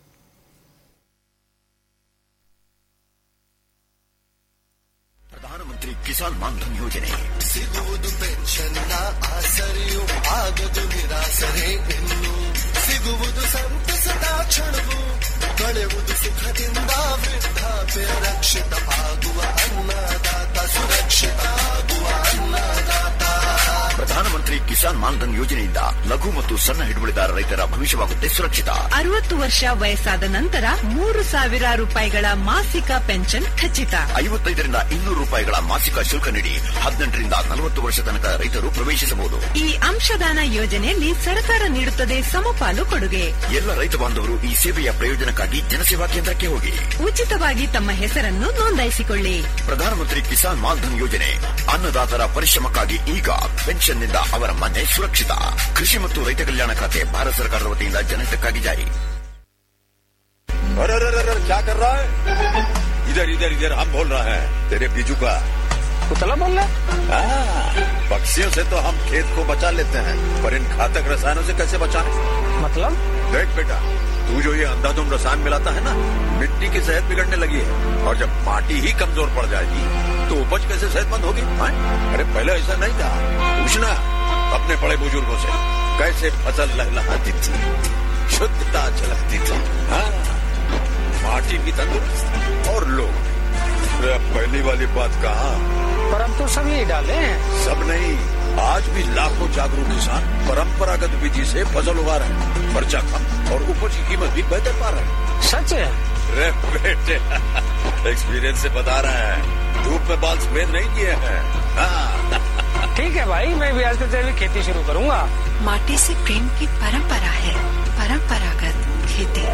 ಪ್ರಧಾನಮಂತ್ರಿ ಕಿಸಾನ್ ಮಾನ್ಧನ್ ಯೋಜನೆ ಸಿಗುವುದು ಪೆನ್ಷನ್ನ ಆಸರೆಯು ಆಗದು ನಿರಾಸರೆ ಇನ್ನು ಸಿಗುವುದು ಸಂತಸದ ಕ್ಷಣವು ಕಳೆಯುವುದು ಸುಖದಿಂದ ವೃದ್ಧಾಪ್ಯ ರಕ್ಷಿತ ಆಗುವ ಅನ್ನದಾತ ಸುರಕ್ಷಿತ ಆಗುವ ಅನ್ನದಾತ ಪ್ರಧಾನಮಂತ್ರಿ ಕಿಸಾನ್ ಮಾನ್ಧನ್ ಯೋಜನೆಯಿಂದ ಲಘು ಮತ್ತು ಸಣ್ಣ ಹಿಡುವಳಿದಾರ ರೈತರ ಭವಿಷ್ಯವಾಗುತ್ತೆ ಸುರಕ್ಷಿತ ಅರವತ್ತು ವರ್ಷ ವಯಸ್ಸಾದ ನಂತರ ಮೂರು ಸಾವಿರ ರೂಪಾಯಿಗಳ ಮಾಸಿಕ ಪೆನ್ಷನ್ ಖಚಿತ ಐವತ್ತೈದರಿಂದ ಇನ್ನೂರು ರೂಪಾಯಿಗಳ ಮಾಸಿಕ ಶುಲ್ಕ ನೀಡಿ ಹದಿನೆಂಟರಿಂದ ನಲವತ್ತು ವರ್ಷ ತನಕ ರೈತರು ಪ್ರವೇಶಿಸಬಹುದು ಈ ಅಂಶದಾನ ಯೋಜನೆಯಲ್ಲಿ ಸರ್ಕಾರ ನೀಡುತ್ತದೆ ಸಮಪಾಲು ಕೊಡುಗೆ ಎಲ್ಲ ರೈತ ಬಾಂಧವರು ಈ ಸೇವೆಯ ಪ್ರಯೋಜನಕ್ಕಾಗಿ ಜನಸೇವಾ ಕೇಂದ್ರಕ್ಕೆ ಹೋಗಿ ಉಚಿತವಾಗಿ ತಮ್ಮ ಹೆಸರನ್ನು ನೋಂದಾಯಿಸಿಕೊಳ್ಳಿ ಪ್ರಧಾನಮಂತ್ರಿ ಕಿಸಾನ್ ಮಾನ್ಧನ್ ಯೋಜನೆ ಅನ್ನದಾತರ ಪರಿಶ್ರಮಕ್ಕಾಗಿ ಈಗ ಪೆನ್ಷನ್ನಿಂದ ಅವರ ಮನೆ ಸುರಕ್ಷಿತ ಕೃಷಿ ಮತ್ತು ರೈತ ಕಲ್ಯಾಣ ಖಾತೆ ಭಾರತ ಸರ್ಕಾರದ ವತಿಯಿಂದ ಜನಹಿತಕ್ಕಾಗಿ ಜಾರಿ अरे अरे अरे अरे, क्या कर रहा है इधर इधर इधर हम बोल रहे हैं तेरे बीजू का कुतला बोल रहा हाँ, पक्षियों से तो हम खेत को बचा लेते हैं पर इन घातक रसायनों से कैसे बचाएं मतलब देख बेटा तू जो ये अंधाधुंध रसायन मिलाता है ना मिट्टी की सेहत बिगड़ने लगी है और जब माटी ही कमजोर पड़ जाएगी तो उपज कैसे सेहतमंद होगी हाँ? अरे पहले ऐसा नहीं था पूछना अपने बड़े बुजुर्गों से कैसे फसल लहलहाती थी शुद्धता झलकती थी हाँ माटी भी तंदुरुस्त और लोग अरे अब पहली वाली बात कहा पर हम तो सब यही डाले हैं सब नहीं आज भी लाखों जागरूक किसान परंपरागत विधि से फसल उगा रहे हैं खर्चा कम और उपज की कीमत भी बेहतर पा रहे हैं सच है अरे बेटे एक्सपीरियंस से बता रहे हैं धूप में बाल सफेद नहीं किए हैं हाँ, ठीक है भाई मैं भी आज से जैविक खेती शुरू करूंगा माटी से प्रेम की परंपरा है परंपरागत खेती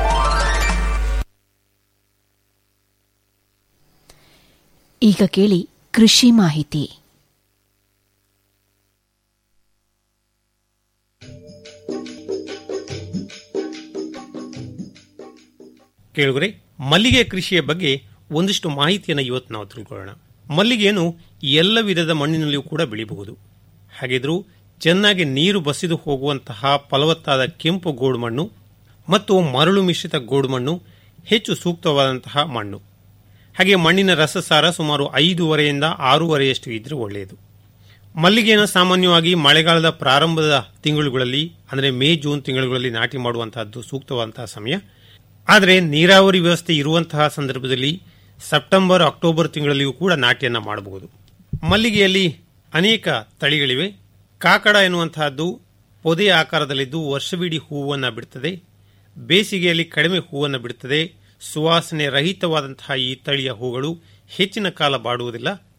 ಈಗ ಕೇಳಿ ಕೃಷಿ ಮಾಹಿತಿ ಕೇಳುಗರೆ ಮಲ್ಲಿಗೆ ಕೃಷಿಯ ಬಗ್ಗೆ ಒಂದಿಷ್ಟು ಮಾಹಿತಿಯನ್ನು ಇವತ್ತು ನಾವು ತಿಳ್ಕೊಳ್ಳೋಣ ಮಲ್ಲಿಗೆಯನ್ನು ಎಲ್ಲ ವಿಧದ ಮಣ್ಣಿನಲ್ಲಿಯೂ ಕೂಡ ಬೆಳೆಯಬಹುದು ಹಾಗಿದ್ರೂ ಚೆನ್ನಾಗಿ ನೀರು ಬಸಿದು ಹೋಗುವಂತಹ ಫಲವತ್ತಾದ ಕೆಂಪು ಗೋಡು ಮಣ್ಣು ಮತ್ತು ಮರಳು ಮಿಶ್ರಿತ ಗೋಡು ಮಣ್ಣು ಹೆಚ್ಚು ಸೂಕ್ತವಾದಂತಹ ಮಣ್ಣು ಹಾಗೆ ಮಣ್ಣಿನ ರಸಸಾರ ಸುಮಾರು ಐದೂವರೆಯಿಂದ ಆರೂವರೆಯಷ್ಟು ಇದ್ರೆ ಒಳ್ಳೆಯದು ಮಲ್ಲಿಗೆಯನ್ನು ಸಾಮಾನ್ಯವಾಗಿ ಮಳೆಗಾಲದ ಪ್ರಾರಂಭದ ತಿಂಗಳುಗಳಲ್ಲಿ ಅಂದರೆ ಮೇ ಜೂನ್ ತಿಂಗಳುಗಳಲ್ಲಿ ನಾಟಿ ಮಾಡುವಂತಹದ್ದು ಸೂಕ್ತವಾದಂತಹ ಸಮಯ ಆದರೆ ನೀರಾವರಿ ವ್ಯವಸ್ಥೆ ಇರುವಂತಹ ಸಂದರ್ಭದಲ್ಲಿ ಸೆಪ್ಟೆಂಬರ್ ಅಕ್ಟೋಬರ್ ತಿಂಗಳಲ್ಲಿಯೂ ಕೂಡ ನಾಟಿಯನ್ನ ಮಾಡಬಹುದು ಮಲ್ಲಿಗೆಯಲ್ಲಿ ಅನೇಕ ತಳಿಗಳಿವೆ ಕಾಕಡ ಎನ್ನುವಂತಹದ್ದು ಪೊದೆ ಆಕಾರದಲ್ಲಿದ್ದು ವರ್ಷವಿಡೀ ಹೂವನ್ನು ಬಿಡುತ್ತದೆ ಬೇಸಿಗೆಯಲ್ಲಿ ಕಡಿಮೆ ಹೂವನ್ನು ಬಿಡುತ್ತದೆ ಸುವಾಸನೆ ರಹಿತವಾದಂತಹ ಈ ತಳಿಯ ಹೂಗಳು ಹೆಚ್ಚಿನ ಕಾಲ ಬಾಡುವುದಿಲ್ಲ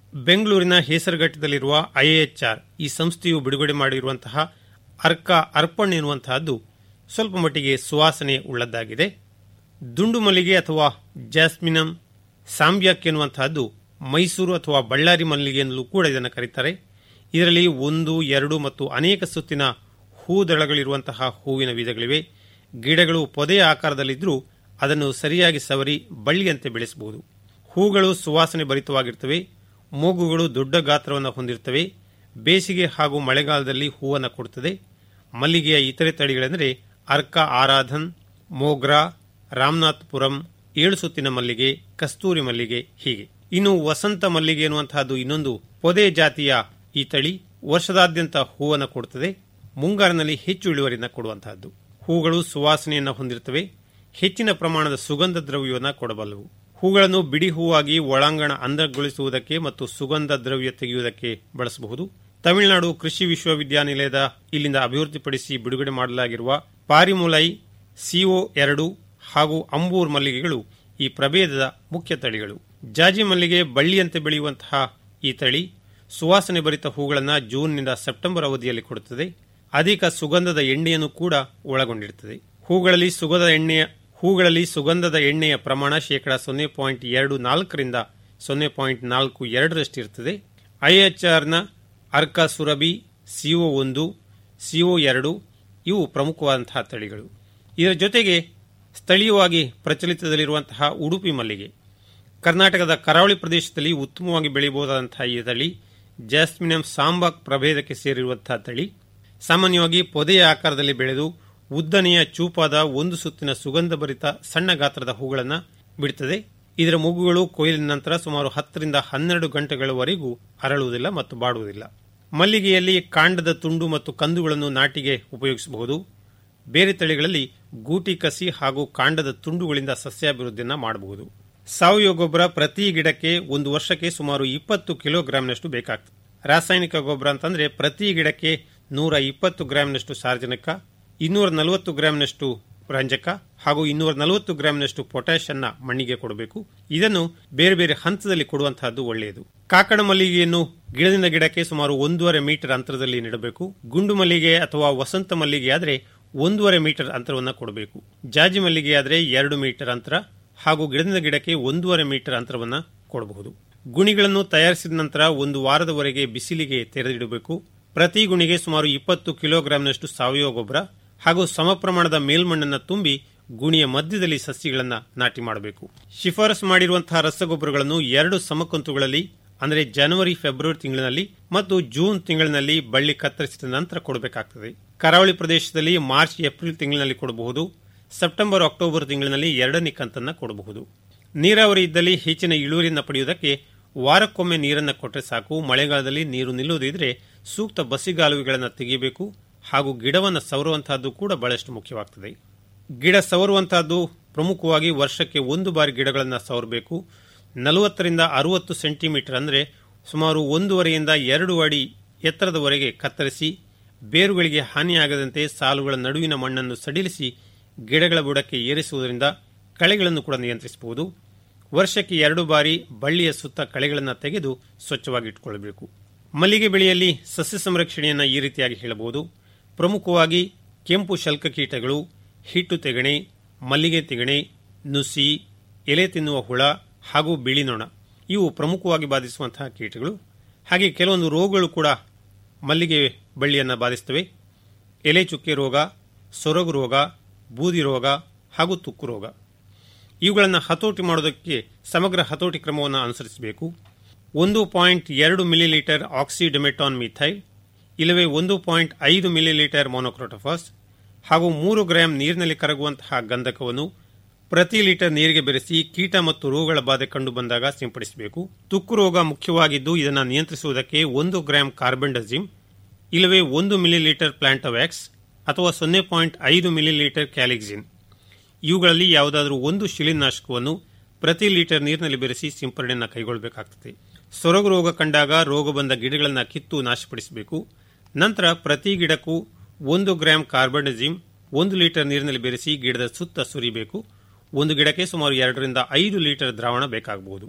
ಬೆಂಗಳೂರಿನ ಹೇಸರಘಟ್ಟದಲ್ಲಿರುವ ಐಎಚ್ಆರ್ ಈ ಸಂಸ್ಥೆಯು ಬಿಡುಗಡೆ ಮಾಡಿರುವಂತಹ ಅರ್ಕ ಅರ್ಪಣ್ ಎನ್ನುವಂತಹದ್ದು ಸ್ವಲ್ಪ ಮಟ್ಟಿಗೆ ಸುವಾಸನೆ ಉಳ್ಳದ್ದಾಗಿದೆ ದುಂಡು ಮಲ್ಲಿಗೆ ಅಥವಾ ಜಾಸ್ಮಿನಮ್ ಸಾಂಬ್ಯಾಕ್ ಎನ್ನುವಂತಹದ್ದು ಮೈಸೂರು ಅಥವಾ ಬಳ್ಳಾರಿ ಮಲ್ಲಿಗೆ ಎನ್ನಲು ಕೂಡ ಇದನ್ನು ಕರೀತಾರೆ ಇದರಲ್ಲಿ ಒಂದು ಎರಡು ಮತ್ತು ಅನೇಕ ಸುತ್ತಿನ ಹೂದಳಗಳಿರುವಂತಹ ಹೂವಿನ ವಿಧಗಳಿವೆ ಗಿಡಗಳು ಪೊದೆಯ ಆಕಾರದಲ್ಲಿದ್ದರೂ ಅದನ್ನು ಸರಿಯಾಗಿ ಸವರಿ ಬಳ್ಳಿಯಂತೆ ಬೆಳೆಸಬಹುದು ಹೂಗಳು ಸುವಾಸನೆ ಭರಿತವಾಗಿರ್ತವೆ ಮೂಗುಗಳು ದೊಡ್ಡ ಗಾತ್ರವನ್ನು ಹೊಂದಿರುತ್ತವೆ ಬೇಸಿಗೆ ಹಾಗೂ ಮಳೆಗಾಲದಲ್ಲಿ ಹೂವನ್ನು ಕೊಡುತ್ತದೆ ಮಲ್ಲಿಗೆಯ ಇತರೆ ತಳಿಗಳೆಂದರೆ ಅರ್ಕ ಆರಾಧನ್ ಮೋಗ್ರಾ ರಾಮನಾಥ್ಪುರಂ ಏಳು ಸುತ್ತಿನ ಮಲ್ಲಿಗೆ ಕಸ್ತೂರಿ ಮಲ್ಲಿಗೆ ಹೀಗೆ ಇನ್ನು ವಸಂತ ಮಲ್ಲಿಗೆ ಎನ್ನುವಂತಹದ್ದು ಇನ್ನೊಂದು ಪೊದೆ ಜಾತಿಯ ಈ ತಳಿ ವರ್ಷದಾದ್ಯಂತ ಹೂವನ್ನು ಕೊಡುತ್ತದೆ ಮುಂಗಾರಿನಲ್ಲಿ ಹೆಚ್ಚು ಇಳುವರಿಯನ್ನು ಕೊಡುವಂತಹದ್ದು ಹೂಗಳು ಸುವಾಸನೆಯನ್ನು ಹೊಂದಿರುತ್ತವೆ ಹೆಚ್ಚಿನ ಪ್ರಮಾಣದ ಸುಗಂಧ ದ್ರವ್ಯವನ್ನು ಕೊಡಬಲ್ಲವು ಹೂಗಳನ್ನು ಬಿಡಿ ಹೂವಾಗಿ ಒಳಾಂಗಣ ಅಂದಗೊಳಿಸುವುದಕ್ಕೆ ಮತ್ತು ಸುಗಂಧ ದ್ರವ್ಯ ತೆಗೆಯುವುದಕ್ಕೆ ಬಳಸಬಹುದು ತಮಿಳುನಾಡು ಕೃಷಿ ವಿಶ್ವವಿದ್ಯಾನಿಲಯದ ಇಲ್ಲಿಂದ ಅಭಿವೃದ್ಧಿಪಡಿಸಿ ಬಿಡುಗಡೆ ಮಾಡಲಾಗಿರುವ ಪಾರಿಮುಲೈ ಸಿಒ ಎರಡು ಹಾಗೂ ಅಂಬೂರ್ ಮಲ್ಲಿಗೆಗಳು ಈ ಪ್ರಭೇದದ ಮುಖ್ಯ ತಳಿಗಳು ಜಾಜಿ ಮಲ್ಲಿಗೆ ಬಳ್ಳಿಯಂತೆ ಬೆಳೆಯುವಂತಹ ಈ ತಳಿ ಸುವಾಸನೆ ಭರಿತ ಹೂಗಳನ್ನು ಜೂನ್ನಿಂದ ಸೆಪ್ಟೆಂಬರ್ ಅವಧಿಯಲ್ಲಿ ಕೊಡುತ್ತದೆ ಅಧಿಕ ಸುಗಂಧದ ಎಣ್ಣೆಯನ್ನು ಕೂಡ ಒಳಗೊಂಡಿರುತ್ತದೆ ಹೂಗಳಲ್ಲಿ ಸುಗಂಧದ ಎಣ್ಣೆಯ ಹೂಗಳಲ್ಲಿ ಸುಗಂಧದ ಎಣ್ಣೆಯ ಪ್ರಮಾಣ ಶೇಕಡಾ ಸೊನ್ನೆ ಪಾಯಿಂಟ್ ಎರಡು ನಾಲ್ಕರಿಂದ ಸೊನ್ನೆ ಪಾಯಿಂಟ್ ನಾಲ್ಕು ಎರಡರಷ್ಟಿರುತ್ತದೆ ಐಎಚ್ಆರ್ನ ಅರ್ಕ ಸುರಭಿ ಸಿಒ ಒಂದು ಸಿಒ ಎರಡು ಇವು ಪ್ರಮುಖವಾದಂತಹ ತಳಿಗಳು ಇದರ ಜೊತೆಗೆ ಸ್ಥಳೀಯವಾಗಿ ಪ್ರಚಲಿತದಲ್ಲಿರುವಂತಹ ಉಡುಪಿ ಮಲ್ಲಿಗೆ ಕರ್ನಾಟಕದ ಕರಾವಳಿ ಪ್ರದೇಶದಲ್ಲಿ ಉತ್ತಮವಾಗಿ ಬೆಳೆಯಬಹುದಾದಂತಹ ಈ ತಳಿ ಜಾಸ್ಮಿನಂ ಸಾಂಬಾಕ್ ಪ್ರಭೇದಕ್ಕೆ ಸೇರಿರುವಂತಹ ತಳಿ ಸಾಮಾನ್ಯವಾಗಿ ಪೊದೆಯ ಆಕಾರದಲ್ಲಿ ಬೆಳೆದು ಉದ್ದನೆಯ ಚೂಪಾದ ಒಂದು ಸುತ್ತಿನ ಸುಗಂಧಭರಿತ ಸಣ್ಣ ಗಾತ್ರದ ಹೂಗಳನ್ನು ಬಿಡುತ್ತದೆ ಇದರ ಮೂಗುಗಳು ಕೊಯ್ಲಿನ ನಂತರ ಸುಮಾರು ಹತ್ತರಿಂದ ಹನ್ನೆರಡು ಗಂಟೆಗಳವರೆಗೂ ಅರಳುವುದಿಲ್ಲ ಮತ್ತು ಬಾಡುವುದಿಲ್ಲ ಮಲ್ಲಿಗೆಯಲ್ಲಿ ಕಾಂಡದ ತುಂಡು ಮತ್ತು ಕಂದುಗಳನ್ನು ನಾಟಿಗೆ ಉಪಯೋಗಿಸಬಹುದು ಬೇರೆ ತಳಿಗಳಲ್ಲಿ ಗೂಟಿ ಕಸಿ ಹಾಗೂ ಕಾಂಡದ ತುಂಡುಗಳಿಂದ ಸಸ್ಯಾಭಿವೃದ್ಧಿಯನ್ನು ಮಾಡಬಹುದು ಸಾವಯವ ಗೊಬ್ಬರ ಪ್ರತಿ ಗಿಡಕ್ಕೆ ಒಂದು ವರ್ಷಕ್ಕೆ ಸುಮಾರು ಇಪ್ಪತ್ತು ಕಿಲೋಗ್ರಾಂನಷ್ಟು ಬೇಕಾಗ್ತದೆ ರಾಸಾಯನಿಕ ಗೊಬ್ಬರ ಅಂತಂದ್ರೆ ಪ್ರತಿ ಗಿಡಕ್ಕೆ ನೂರ ಇಪ್ಪತ್ತು ಗ್ರಾಂನಷ್ಟು ಸಾರ್ವಜನಿಕ ಇನ್ನೂರ ನಲವತ್ತು ಗ್ರಾಂನಷ್ಟು ರಂಜಕ ಹಾಗೂ ಇನ್ನೂರ ನಲವತ್ತು ಗ್ರಾಂನಷ್ಟು ಪೊಟ್ಯಾಶ್ ಅನ್ನ ಮಣ್ಣಿಗೆ ಕೊಡಬೇಕು ಇದನ್ನು ಬೇರೆ ಬೇರೆ ಹಂತದಲ್ಲಿ ಕೊಡುವಂತಹದ್ದು ಒಳ್ಳೆಯದು ಕಾಕಡ ಮಲ್ಲಿಗೆಯನ್ನು ಗಿಡದಿಂದ ಗಿಡಕ್ಕೆ ಸುಮಾರು ಒಂದೂವರೆ ಮೀಟರ್ ಅಂತರದಲ್ಲಿ ನೆಡಬೇಕು ಗುಂಡು ಮಲ್ಲಿಗೆ ಅಥವಾ ವಸಂತ ಮಲ್ಲಿಗೆ ಆದರೆ ಒಂದೂವರೆ ಮೀಟರ್ ಅಂತರವನ್ನು ಕೊಡಬೇಕು ಜಾಜಿ ಮಲ್ಲಿಗೆ ಆದರೆ ಎರಡು ಮೀಟರ್ ಅಂತರ ಹಾಗೂ ಗಿಡದಿಂದ ಗಿಡಕ್ಕೆ ಒಂದೂವರೆ ಮೀಟರ್ ಅಂತರವನ್ನು ಕೊಡಬಹುದು ಗುಣಿಗಳನ್ನು ತಯಾರಿಸಿದ ನಂತರ ಒಂದು ವಾರದವರೆಗೆ ಬಿಸಿಲಿಗೆ ತೆರೆದಿಡಬೇಕು ಪ್ರತಿ ಗುಣಿಗೆ ಸುಮಾರು ಇಪ್ಪತ್ತು ಕಿಲೋಗ್ರಾಂನಷ್ಟು ಸಾವಯವ ಗೊಬ್ಬರ ಹಾಗೂ ಸಮ ಪ್ರಮಾಣದ ಮೇಲ್ಮಣ್ಣನ್ನು ತುಂಬಿ ಗುಣಿಯ ಮಧ್ಯದಲ್ಲಿ ಸಸ್ಯಗಳನ್ನು ನಾಟಿ ಮಾಡಬೇಕು ಶಿಫಾರಸು ಮಾಡಿರುವಂತಹ ರಸಗೊಬ್ಬರಗಳನ್ನು ಎರಡು ಸಮಕಂತುಗಳಲ್ಲಿ ಅಂದರೆ ಜನವರಿ ಫೆಬ್ರವರಿ ತಿಂಗಳಿನಲ್ಲಿ ಮತ್ತು ಜೂನ್ ತಿಂಗಳಿನಲ್ಲಿ ಬಳ್ಳಿ ಕತ್ತರಿಸಿದ ನಂತರ ಕೊಡಬೇಕಾಗ್ತದೆ ಕರಾವಳಿ ಪ್ರದೇಶದಲ್ಲಿ ಮಾರ್ಚ್ ಏಪ್ರಿಲ್ ತಿಂಗಳಿನಲ್ಲಿ ಕೊಡಬಹುದು ಸೆಪ್ಟೆಂಬರ್ ಅಕ್ಟೋಬರ್ ತಿಂಗಳಿನಲ್ಲಿ ಎರಡನೇ ಕಂತನ್ನು ಕೊಡಬಹುದು ನೀರಾವರಿ ಇದ್ದಲ್ಲಿ ಹೆಚ್ಚಿನ ಇಳುವರಿಯನ್ನು ಪಡೆಯುವುದಕ್ಕೆ ವಾರಕ್ಕೊಮ್ಮೆ ನೀರನ್ನು ಕೊಟ್ಟರೆ ಸಾಕು ಮಳೆಗಾಲದಲ್ಲಿ ನೀರು ನಿಲ್ಲುವುದಿದ್ರೆ ಸೂಕ್ತ ಬಸಿಗಾಲುವೆಗಳನ್ನು ತೆಗೆಯಬೇಕು ಹಾಗೂ ಗಿಡವನ್ನು ಸವರುವಂತಹದ್ದು ಕೂಡ ಬಹಳಷ್ಟು ಮುಖ್ಯವಾಗ್ತದೆ ಗಿಡ ಸವರುವಂತಹದ್ದು ಪ್ರಮುಖವಾಗಿ ವರ್ಷಕ್ಕೆ ಒಂದು ಬಾರಿ ಗಿಡಗಳನ್ನು ಸವರಬೇಕು ನಲವತ್ತರಿಂದ ಅರವತ್ತು ಸೆಂಟಿಮೀಟರ್ ಅಂದರೆ ಸುಮಾರು ಒಂದೂವರೆಯಿಂದ ಎರಡು ಅಡಿ ಎತ್ತರದವರೆಗೆ ಕತ್ತರಿಸಿ ಬೇರುಗಳಿಗೆ ಹಾನಿಯಾಗದಂತೆ ಸಾಲುಗಳ ನಡುವಿನ ಮಣ್ಣನ್ನು ಸಡಿಲಿಸಿ ಗಿಡಗಳ ಬುಡಕ್ಕೆ ಏರಿಸುವುದರಿಂದ ಕಳೆಗಳನ್ನು ಕೂಡ ನಿಯಂತ್ರಿಸಬಹುದು ವರ್ಷಕ್ಕೆ ಎರಡು ಬಾರಿ ಬಳ್ಳಿಯ ಸುತ್ತ ಕಳೆಗಳನ್ನು ತೆಗೆದು ಸ್ವಚ್ಛವಾಗಿ ಇಟ್ಟುಕೊಳ್ಳಬೇಕು ಮಲ್ಲಿಗೆ ಬೆಳೆಯಲ್ಲಿ ಸಸ್ಯ ಸಂರಕ್ಷಣೆಯನ್ನು ಈ ರೀತಿಯಾಗಿ ಹೇಳಬಹುದು ಪ್ರಮುಖವಾಗಿ ಕೆಂಪು ಶಲ್ಕ ಕೀಟಗಳು ಹಿಟ್ಟು ತೆಗಣೆ ಮಲ್ಲಿಗೆ ತೆಗಣೆ ನುಸಿ ಎಲೆ ತಿನ್ನುವ ಹುಳ ಹಾಗೂ ಬಿಳಿ ನೊಣ ಇವು ಪ್ರಮುಖವಾಗಿ ಬಾಧಿಸುವಂತಹ ಕೀಟಗಳು ಹಾಗೆ ಕೆಲವೊಂದು ರೋಗಗಳು ಕೂಡ ಮಲ್ಲಿಗೆ ಬಳ್ಳಿಯನ್ನು ಬಾಧಿಸುತ್ತವೆ ಎಲೆ ಚುಕ್ಕೆ ರೋಗ ಸೊರಗು ರೋಗ ಬೂದಿ ರೋಗ ಹಾಗೂ ತುಕ್ಕು ರೋಗ ಇವುಗಳನ್ನು ಹತೋಟಿ ಮಾಡೋದಕ್ಕೆ ಸಮಗ್ರ ಹತೋಟಿ ಕ್ರಮವನ್ನು ಅನುಸರಿಸಬೇಕು ಒಂದು ಪಾಯಿಂಟ್ ಎರಡು ಮಿಲಿಲೀಟರ್ ಆಕ್ಸಿಡೆಮೆಟಾನ್ ಮಿಥೈಲ್ ಇಲ್ಲವೇ ಒಂದು ಪಾಯಿಂಟ್ ಐದು ಮಿಲಿಲೀಟರ್ ಮೊನೊಕ್ರೋಟೋಫಾಸ್ ಹಾಗೂ ಮೂರು ಗ್ರಾಂ ನೀರಿನಲ್ಲಿ ಕರಗುವಂತಹ ಗಂಧಕವನ್ನು ಪ್ರತಿ ಲೀಟರ್ ನೀರಿಗೆ ಬೆರೆಸಿ ಕೀಟ ಮತ್ತು ರೋಗಗಳ ಬಾಧೆ ಕಂಡು ಬಂದಾಗ ಸಿಂಪಡಿಸಬೇಕು ತುಕ್ಕು ರೋಗ ಮುಖ್ಯವಾಗಿದ್ದು ಇದನ್ನು ನಿಯಂತ್ರಿಸುವುದಕ್ಕೆ ಒಂದು ಗ್ರಾಂ ಕಾರ್ಬೆಂಡಜಿಮ್ ಇಲ್ಲವೇ ಒಂದು ಮಿಲಿಲೀಟರ್ ಪ್ಲಾಂಟವ್ಯಾಕ್ಸ್ ಅಥವಾ ಸೊನ್ನೆ ಪಾಯಿಂಟ್ ಐದು ಮಿಲಿಲೀಟರ್ ಕ್ಯಾಲಿಕ್ಸಿನ್ ಇವುಗಳಲ್ಲಿ ಯಾವುದಾದರೂ ಒಂದು ಶಿಲೀನಾಶಕವನ್ನು ಪ್ರತಿ ಲೀಟರ್ ನೀರಿನಲ್ಲಿ ಬೆರೆಸಿ ಸಿಂಪರಣೆಯನ್ನು ಕೈಗೊಳ್ಳಬೇಕಾಗುತ್ತದೆ ಸೊರಗು ರೋಗ ಕಂಡಾಗ ರೋಗ ಬಂದ ಗಿಡಗಳನ್ನು ಕಿತ್ತು ನಾಶಪಡಿಸಬೇಕು ನಂತರ ಪ್ರತಿ ಗಿಡಕ್ಕೂ ಒಂದು ಗ್ರಾಂ ಕಾರ್ಬನ್ಡಜಿಮ್ ಒಂದು ಲೀಟರ್ ನೀರಿನಲ್ಲಿ ಬೆರೆಸಿ ಗಿಡದ ಸುತ್ತ ಸುರಿಬೇಕು ಒಂದು ಗಿಡಕ್ಕೆ ಸುಮಾರು ಎರಡರಿಂದ ಐದು ಲೀಟರ್ ದ್ರಾವಣ ಬೇಕಾಗಬಹುದು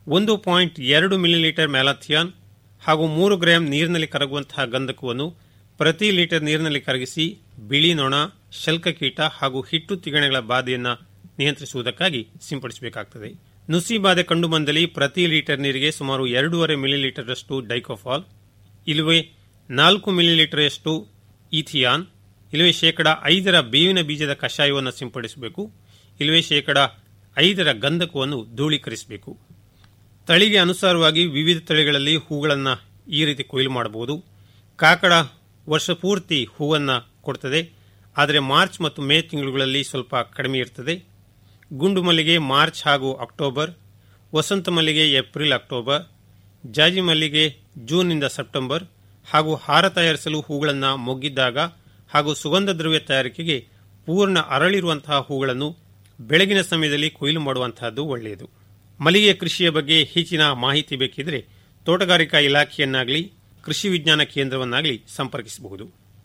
ಒಂದು ಪಾಯಿಂಟ್ ಎರಡು ಮಿಲಿಲೀಟರ್ ಮ್ಯಾಲಾಥಿಯಾನ್ ಹಾಗೂ ಮೂರು ಗ್ರಾಂ ನೀರಿನಲ್ಲಿ ಕರಗುವಂತಹ ಗಂಧಕವನ್ನು ಪ್ರತಿ ಲೀಟರ್ ನೀರಿನಲ್ಲಿ ಕರಗಿಸಿ ಬಿಳಿ ನೊಣ ಶಲ್ಕಕೀಟ ಹಾಗೂ ಹಿಟ್ಟು ತಿಗಣೆಗಳ ಬಾಧೆಯನ್ನು ನಿಯಂತ್ರಿಸುವುದಕ್ಕಾಗಿ ಸಿಂಪಡಿಸಬೇಕಾಗುತ್ತದೆ ನುಸಿ ಬಾಧೆ ಕಂಡುಬಂದಲ್ಲಿ ಪ್ರತಿ ಲೀಟರ್ ನೀರಿಗೆ ಸುಮಾರು ಎರಡೂವರೆ ಮಿಲಿಲೀಟರ್ಷ್ಟು ಡೈಕೋಫಾಲ್ ಇಲ್ಲವೇ ನಾಲ್ಕು ಮಿಲಿಲೀಟರ್ಷ್ಟು ಈಥಿಯಾನ್ ಇಲ್ಲವೇ ಶೇಕಡ ಐದರ ಬೇವಿನ ಬೀಜದ ಕಷಾಯವನ್ನು ಸಿಂಪಡಿಸಬೇಕು ಇಲ್ಲವೇ ಶೇಕಡ ಐದರ ಗಂಧಕವನ್ನು ಧೂಳೀಕರಿಸಬೇಕು ತಳಿಗೆ ಅನುಸಾರವಾಗಿ ವಿವಿಧ ತಳಿಗಳಲ್ಲಿ ಹೂಗಳನ್ನು ಈ ರೀತಿ ಕೊಯ್ಲು ಮಾಡಬಹುದು ಕಾಕಡ ವರ್ಷ ಪೂರ್ತಿ ಹೂವನ್ನು ಕೊಡ್ತದೆ ಆದರೆ ಮಾರ್ಚ್ ಮತ್ತು ಮೇ ತಿಂಗಳುಗಳಲ್ಲಿ ಸ್ವಲ್ಪ ಕಡಿಮೆ ಇರ್ತದೆ ಗುಂಡು ಮಲ್ಲಿಗೆ ಮಾರ್ಚ್ ಹಾಗೂ ಅಕ್ಟೋಬರ್ ವಸಂತ ಮಲ್ಲಿಗೆ ಏಪ್ರಿಲ್ ಅಕ್ಟೋಬರ್ ಜಾಜಿ ಮಲ್ಲಿಗೆ ಜೂನ್ನಿಂದ ಸೆಪ್ಟೆಂಬರ್ ಹಾಗೂ ಹಾರ ತಯಾರಿಸಲು ಹೂಗಳನ್ನು ಮೊಗ್ಗಿದ್ದಾಗ ಹಾಗೂ ಸುಗಂಧ ದ್ರವ್ಯ ತಯಾರಿಕೆಗೆ ಪೂರ್ಣ ಅರಳಿರುವಂತಹ ಹೂಗಳನ್ನು ಬೆಳಗಿನ ಸಮಯದಲ್ಲಿ ಕೊಯ್ಲು ಮಾಡುವಂತಹದ್ದು ಒಳ್ಳೆಯದು ಮಲ್ಲಿಗೆ ಕೃಷಿಯ ಬಗ್ಗೆ ಹೆಚ್ಚಿನ ಮಾಹಿತಿ ಬೇಕಿದ್ರೆ ತೋಟಗಾರಿಕಾ ಇಲಾಖೆಯನ್ನಾಗಲಿ ಕೃಷಿ ವಿಜ್ಞಾನ ಕೇಂದ್ರವನ್ನಾಗಲಿ ಸಂಪರ್ಕಿಸಬಹುದು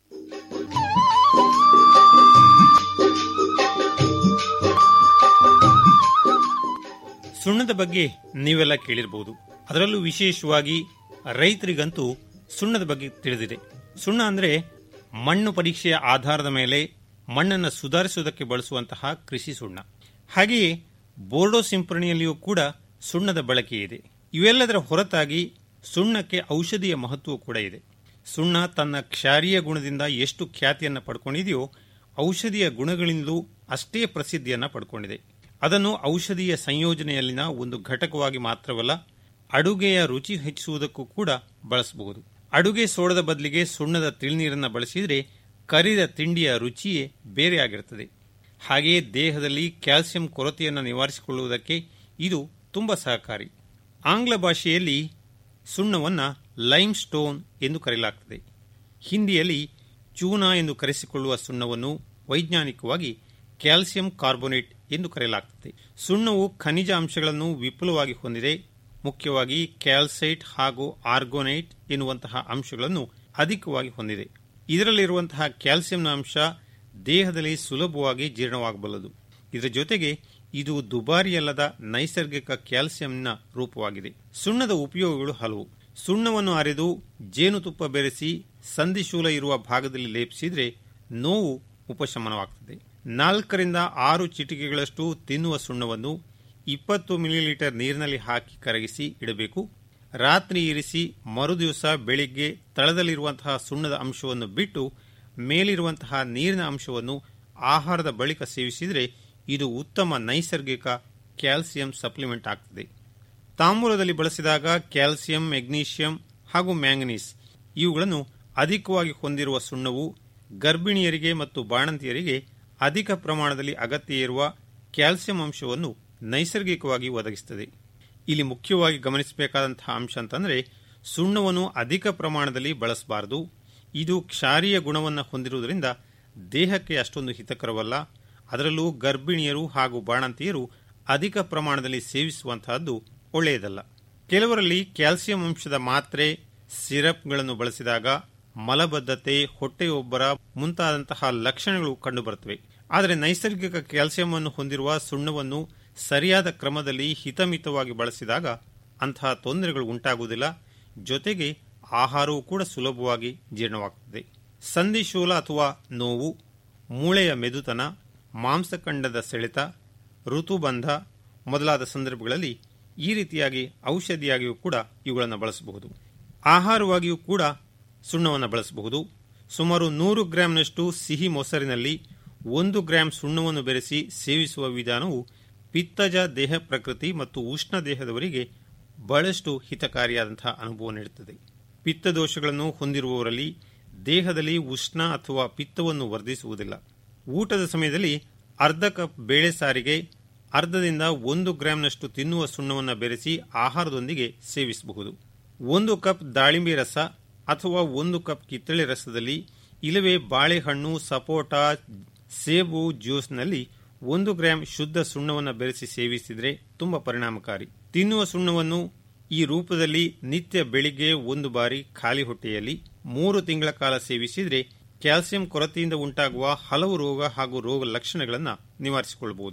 ಸುಣ್ಣದ ಬಗ್ಗೆ ನೀವೆಲ್ಲ ಕೇಳಿರಬಹುದು ಅದರಲ್ಲೂ ವಿಶೇಷವಾಗಿ ರೈತರಿಗಂತೂ ಸುಣ್ಣದ ಬಗ್ಗೆ ತಿಳಿದಿದೆ ಸುಣ್ಣ ಅಂದ್ರೆ ಮಣ್ಣು ಪರೀಕ್ಷೆಯ ಆಧಾರದ ಮೇಲೆ ಮಣ್ಣನ್ನು ಸುಧಾರಿಸುವುದಕ್ಕೆ ಬಳಸುವಂತಹ ಕೃಷಿ ಸುಣ್ಣ ಹಾಗೆಯೇ ಬೋರ್ಡೋ ಸಿಂಪರಣೆಯಲ್ಲಿಯೂ ಕೂಡ ಸುಣ್ಣದ ಬಳಕೆ ಇದೆ ಇವೆಲ್ಲದರ ಹೊರತಾಗಿ ಸುಣ್ಣಕ್ಕೆ ಔಷಧಿಯ ಮಹತ್ವ ಕೂಡ ಇದೆ ಸುಣ್ಣ ತನ್ನ ಕ್ಷಾರೀಯ ಗುಣದಿಂದ ಎಷ್ಟು ಖ್ಯಾತಿಯನ್ನು ಪಡ್ಕೊಂಡಿದೆಯೋ ಔಷಧಿಯ ಗುಣಗಳಿಂದಲೂ ಅಷ್ಟೇ ಪ್ರಸಿದ್ಧಿಯನ್ನು ಪಡ್ಕೊಂಡಿದೆ ಅದನ್ನು ಔಷಧೀಯ ಸಂಯೋಜನೆಯಲ್ಲಿನ ಒಂದು ಘಟಕವಾಗಿ ಮಾತ್ರವಲ್ಲ ಅಡುಗೆಯ ರುಚಿ ಹೆಚ್ಚಿಸುವುದಕ್ಕೂ ಕೂಡ ಬಳಸಬಹುದು ಅಡುಗೆ ಸೋಡದ ಬದಲಿಗೆ ಸುಣ್ಣದ ತಿಳ್ನೀರನ್ನು ಬಳಸಿದರೆ ಕರಿದ ತಿಂಡಿಯ ರುಚಿಯೇ ಬೇರೆಯಾಗಿರುತ್ತದೆ ಹಾಗೆಯೇ ದೇಹದಲ್ಲಿ ಕ್ಯಾಲ್ಸಿಯಂ ಕೊರತೆಯನ್ನು ನಿವಾರಿಸಿಕೊಳ್ಳುವುದಕ್ಕೆ ಇದು ತುಂಬ ಸಹಕಾರಿ ಆಂಗ್ಲ ಭಾಷೆಯಲ್ಲಿ ಸುಣ್ಣವನ್ನು ಲೈಮ್ ಸ್ಟೋನ್ ಎಂದು ಕರೆಯಲಾಗುತ್ತದೆ ಹಿಂದಿಯಲ್ಲಿ ಚೂನಾ ಎಂದು ಕರೆಸಿಕೊಳ್ಳುವ ಸುಣ್ಣವನ್ನು ವೈಜ್ಞಾನಿಕವಾಗಿ ಕ್ಯಾಲ್ಸಿಯಂ ಕಾರ್ಬೋನೇಟ್ ಎಂದು ಕರೆಯಲಾಗುತ್ತದೆ ಸುಣ್ಣವು ಖನಿಜ ಅಂಶಗಳನ್ನು ವಿಪುಲವಾಗಿ ಹೊಂದಿದೆ ಮುಖ್ಯವಾಗಿ ಕ್ಯಾಲ್ಸೈಟ್ ಹಾಗೂ ಆರ್ಗೋನೈಟ್ ಎನ್ನುವಂತಹ ಅಂಶಗಳನ್ನು ಅಧಿಕವಾಗಿ ಹೊಂದಿದೆ ಇದರಲ್ಲಿರುವಂತಹ ಕ್ಯಾಲ್ಸಿಯಂನ ಅಂಶ ದೇಹದಲ್ಲಿ ಸುಲಭವಾಗಿ ಜೀರ್ಣವಾಗಬಲ್ಲದು ಇದರ ಜೊತೆಗೆ ಇದು ದುಬಾರಿಯಲ್ಲದ ನೈಸರ್ಗಿಕ ಕ್ಯಾಲ್ಸಿಯಂನ ರೂಪವಾಗಿದೆ ಸುಣ್ಣದ ಉಪಯೋಗಗಳು ಹಲವು ಸುಣ್ಣವನ್ನು ಅರೆದು ಜೇನುತುಪ್ಪ ಬೆರೆಸಿ ಸಂಧಿಶೂಲ ಇರುವ ಭಾಗದಲ್ಲಿ ಲೇಪಿಸಿದರೆ ನೋವು ಉಪಶಮನವಾಗುತ್ತದೆ ನಾಲ್ಕರಿಂದ ಆರು ಚಿಟಿಕೆಗಳಷ್ಟು ತಿನ್ನುವ ಸುಣ್ಣವನ್ನು ಇಪ್ಪತ್ತು ಮಿಲಿಲೀಟರ್ ನೀರಿನಲ್ಲಿ ಹಾಕಿ ಕರಗಿಸಿ ಇಡಬೇಕು ರಾತ್ರಿ ಇರಿಸಿ ಮರುದಿವಸ ಬೆಳಿಗ್ಗೆ ತಳದಲ್ಲಿರುವಂತಹ ಸುಣ್ಣದ ಅಂಶವನ್ನು ಬಿಟ್ಟು ಮೇಲಿರುವಂತಹ ನೀರಿನ ಅಂಶವನ್ನು ಆಹಾರದ ಬಳಿಕ ಸೇವಿಸಿದರೆ ಇದು ಉತ್ತಮ ನೈಸರ್ಗಿಕ ಕ್ಯಾಲ್ಸಿಯಂ ಸಪ್ಲಿಮೆಂಟ್ ಆಗ್ತದೆ ತಾಂಬೂಲದಲ್ಲಿ ಬಳಸಿದಾಗ ಕ್ಯಾಲ್ಸಿಯಂ ಮೆಗ್ನೀಷಿಯಂ ಹಾಗೂ ಮ್ಯಾಂಗನೀಸ್ ಇವುಗಳನ್ನು ಅಧಿಕವಾಗಿ ಹೊಂದಿರುವ ಸುಣ್ಣವು ಗರ್ಭಿಣಿಯರಿಗೆ ಮತ್ತು ಬಾಣಂತಿಯರಿಗೆ ಅಧಿಕ ಪ್ರಮಾಣದಲ್ಲಿ ಅಗತ್ಯ ಇರುವ ಕ್ಯಾಲ್ಸಿಯಂ ಅಂಶವನ್ನು ನೈಸರ್ಗಿಕವಾಗಿ ಒದಗಿಸುತ್ತದೆ ಇಲ್ಲಿ ಮುಖ್ಯವಾಗಿ ಗಮನಿಸಬೇಕಾದಂತಹ ಅಂಶ ಅಂತಂದರೆ ಸುಣ್ಣವನ್ನು ಅಧಿಕ ಪ್ರಮಾಣದಲ್ಲಿ ಬಳಸಬಾರದು ಇದು ಕ್ಷಾರೀಯ ಗುಣವನ್ನು ಹೊಂದಿರುವುದರಿಂದ ದೇಹಕ್ಕೆ ಅಷ್ಟೊಂದು ಹಿತಕರವಲ್ಲ ಅದರಲ್ಲೂ ಗರ್ಭಿಣಿಯರು ಹಾಗೂ ಬಾಣಂತಿಯರು ಅಧಿಕ ಪ್ರಮಾಣದಲ್ಲಿ ಸೇವಿಸುವಂತಹದ್ದು ಒಳ್ಳೆಯದಲ್ಲ ಕೆಲವರಲ್ಲಿ ಕ್ಯಾಲ್ಸಿಯಂ ಅಂಶದ ಮಾತ್ರೆ ಸಿರಪ್ಗಳನ್ನು ಬಳಸಿದಾಗ ಮಲಬದ್ಧತೆ ಹೊಟ್ಟೆಯೊಬ್ಬರ ಮುಂತಾದಂತಹ ಲಕ್ಷಣಗಳು ಕಂಡುಬರುತ್ತವೆ ಆದರೆ ನೈಸರ್ಗಿಕ ಕ್ಯಾಲ್ಸಿಯಂ ಅನ್ನು ಹೊಂದಿರುವ ಸುಣ್ಣವನ್ನು ಸರಿಯಾದ ಕ್ರಮದಲ್ಲಿ ಹಿತಮಿತವಾಗಿ ಬಳಸಿದಾಗ ಅಂತಹ ತೊಂದರೆಗಳು ಉಂಟಾಗುವುದಿಲ್ಲ ಜೊತೆಗೆ ಆಹಾರವೂ ಕೂಡ ಸುಲಭವಾಗಿ ಜೀರ್ಣವಾಗುತ್ತದೆ ಸಂಧಿಶೂಲ ಅಥವಾ ನೋವು ಮೂಳೆಯ ಮೆದುತನ ಮಾಂಸಖಂಡದ ಸೆಳೆತ ಋತುಬಂಧ ಮೊದಲಾದ ಸಂದರ್ಭಗಳಲ್ಲಿ ಈ ರೀತಿಯಾಗಿ ಔಷಧಿಯಾಗಿಯೂ ಕೂಡ ಇವುಗಳನ್ನು ಬಳಸಬಹುದು ಆಹಾರವಾಗಿಯೂ ಕೂಡ ಸುಣ್ಣವನ್ನು ಬಳಸಬಹುದು ಸುಮಾರು ನೂರು ಗ್ರಾಂನಷ್ಟು ಸಿಹಿ ಮೊಸರಿನಲ್ಲಿ ಒಂದು ಗ್ರಾಂ ಸುಣ್ಣವನ್ನು ಬೆರೆಸಿ ಸೇವಿಸುವ ವಿಧಾನವು ಪಿತ್ತಜ ದೇಹ ಪ್ರಕೃತಿ ಮತ್ತು ಉಷ್ಣ ದೇಹದವರಿಗೆ ಬಹಳಷ್ಟು ಹಿತಕಾರಿಯಾದಂತಹ ಅನುಭವ ನೀಡುತ್ತದೆ ಪಿತ್ತದೋಷಗಳನ್ನು ಹೊಂದಿರುವವರಲ್ಲಿ ದೇಹದಲ್ಲಿ ಉಷ್ಣ ಅಥವಾ ಪಿತ್ತವನ್ನು ವರ್ಧಿಸುವುದಿಲ್ಲ ಊಟದ ಸಮಯದಲ್ಲಿ ಅರ್ಧ ಕಪ್ ಬೇಳೆ ಸಾರಿಗೆ ಅರ್ಧದಿಂದ ಒಂದು ಗ್ರಾಂನಷ್ಟು ತಿನ್ನುವ ಸುಣ್ಣವನ್ನು ಬೆರೆಸಿ ಆಹಾರದೊಂದಿಗೆ ಸೇವಿಸಬಹುದು ಒಂದು ಕಪ್ ದಾಳಿಂಬೆ ರಸ ಅಥವಾ ಒಂದು ಕಪ್ ಕಿತ್ತಳೆ ರಸದಲ್ಲಿ ಇಲ್ಲವೇ ಬಾಳೆಹಣ್ಣು ಸಪೋಟ ಸೇಬು ಜ್ಯೂಸ್ನಲ್ಲಿ ಒಂದು ಗ್ರಾಂ ಶುದ್ಧ ಸುಣ್ಣವನ್ನು ಬೆರೆಸಿ ಸೇವಿಸಿದರೆ ತುಂಬಾ ಪರಿಣಾಮಕಾರಿ ತಿನ್ನುವ ಸುಣ್ಣವನ್ನು ಈ ರೂಪದಲ್ಲಿ ನಿತ್ಯ ಬೆಳಿಗ್ಗೆ ಒಂದು ಬಾರಿ ಖಾಲಿ ಹೊಟ್ಟೆಯಲ್ಲಿ ಮೂರು ತಿಂಗಳ ಕಾಲ ಸೇವಿಸಿದರೆ ಕ್ಯಾಲ್ಸಿಯಂ ಕೊರತೆಯಿಂದ ಉಂಟಾಗುವ ಹಲವು ರೋಗ ಹಾಗೂ ರೋಗ ಲಕ್ಷಣಗಳನ್ನು ನಿವಾರಿಸಿಕೊಳ್ಳಬಹುದು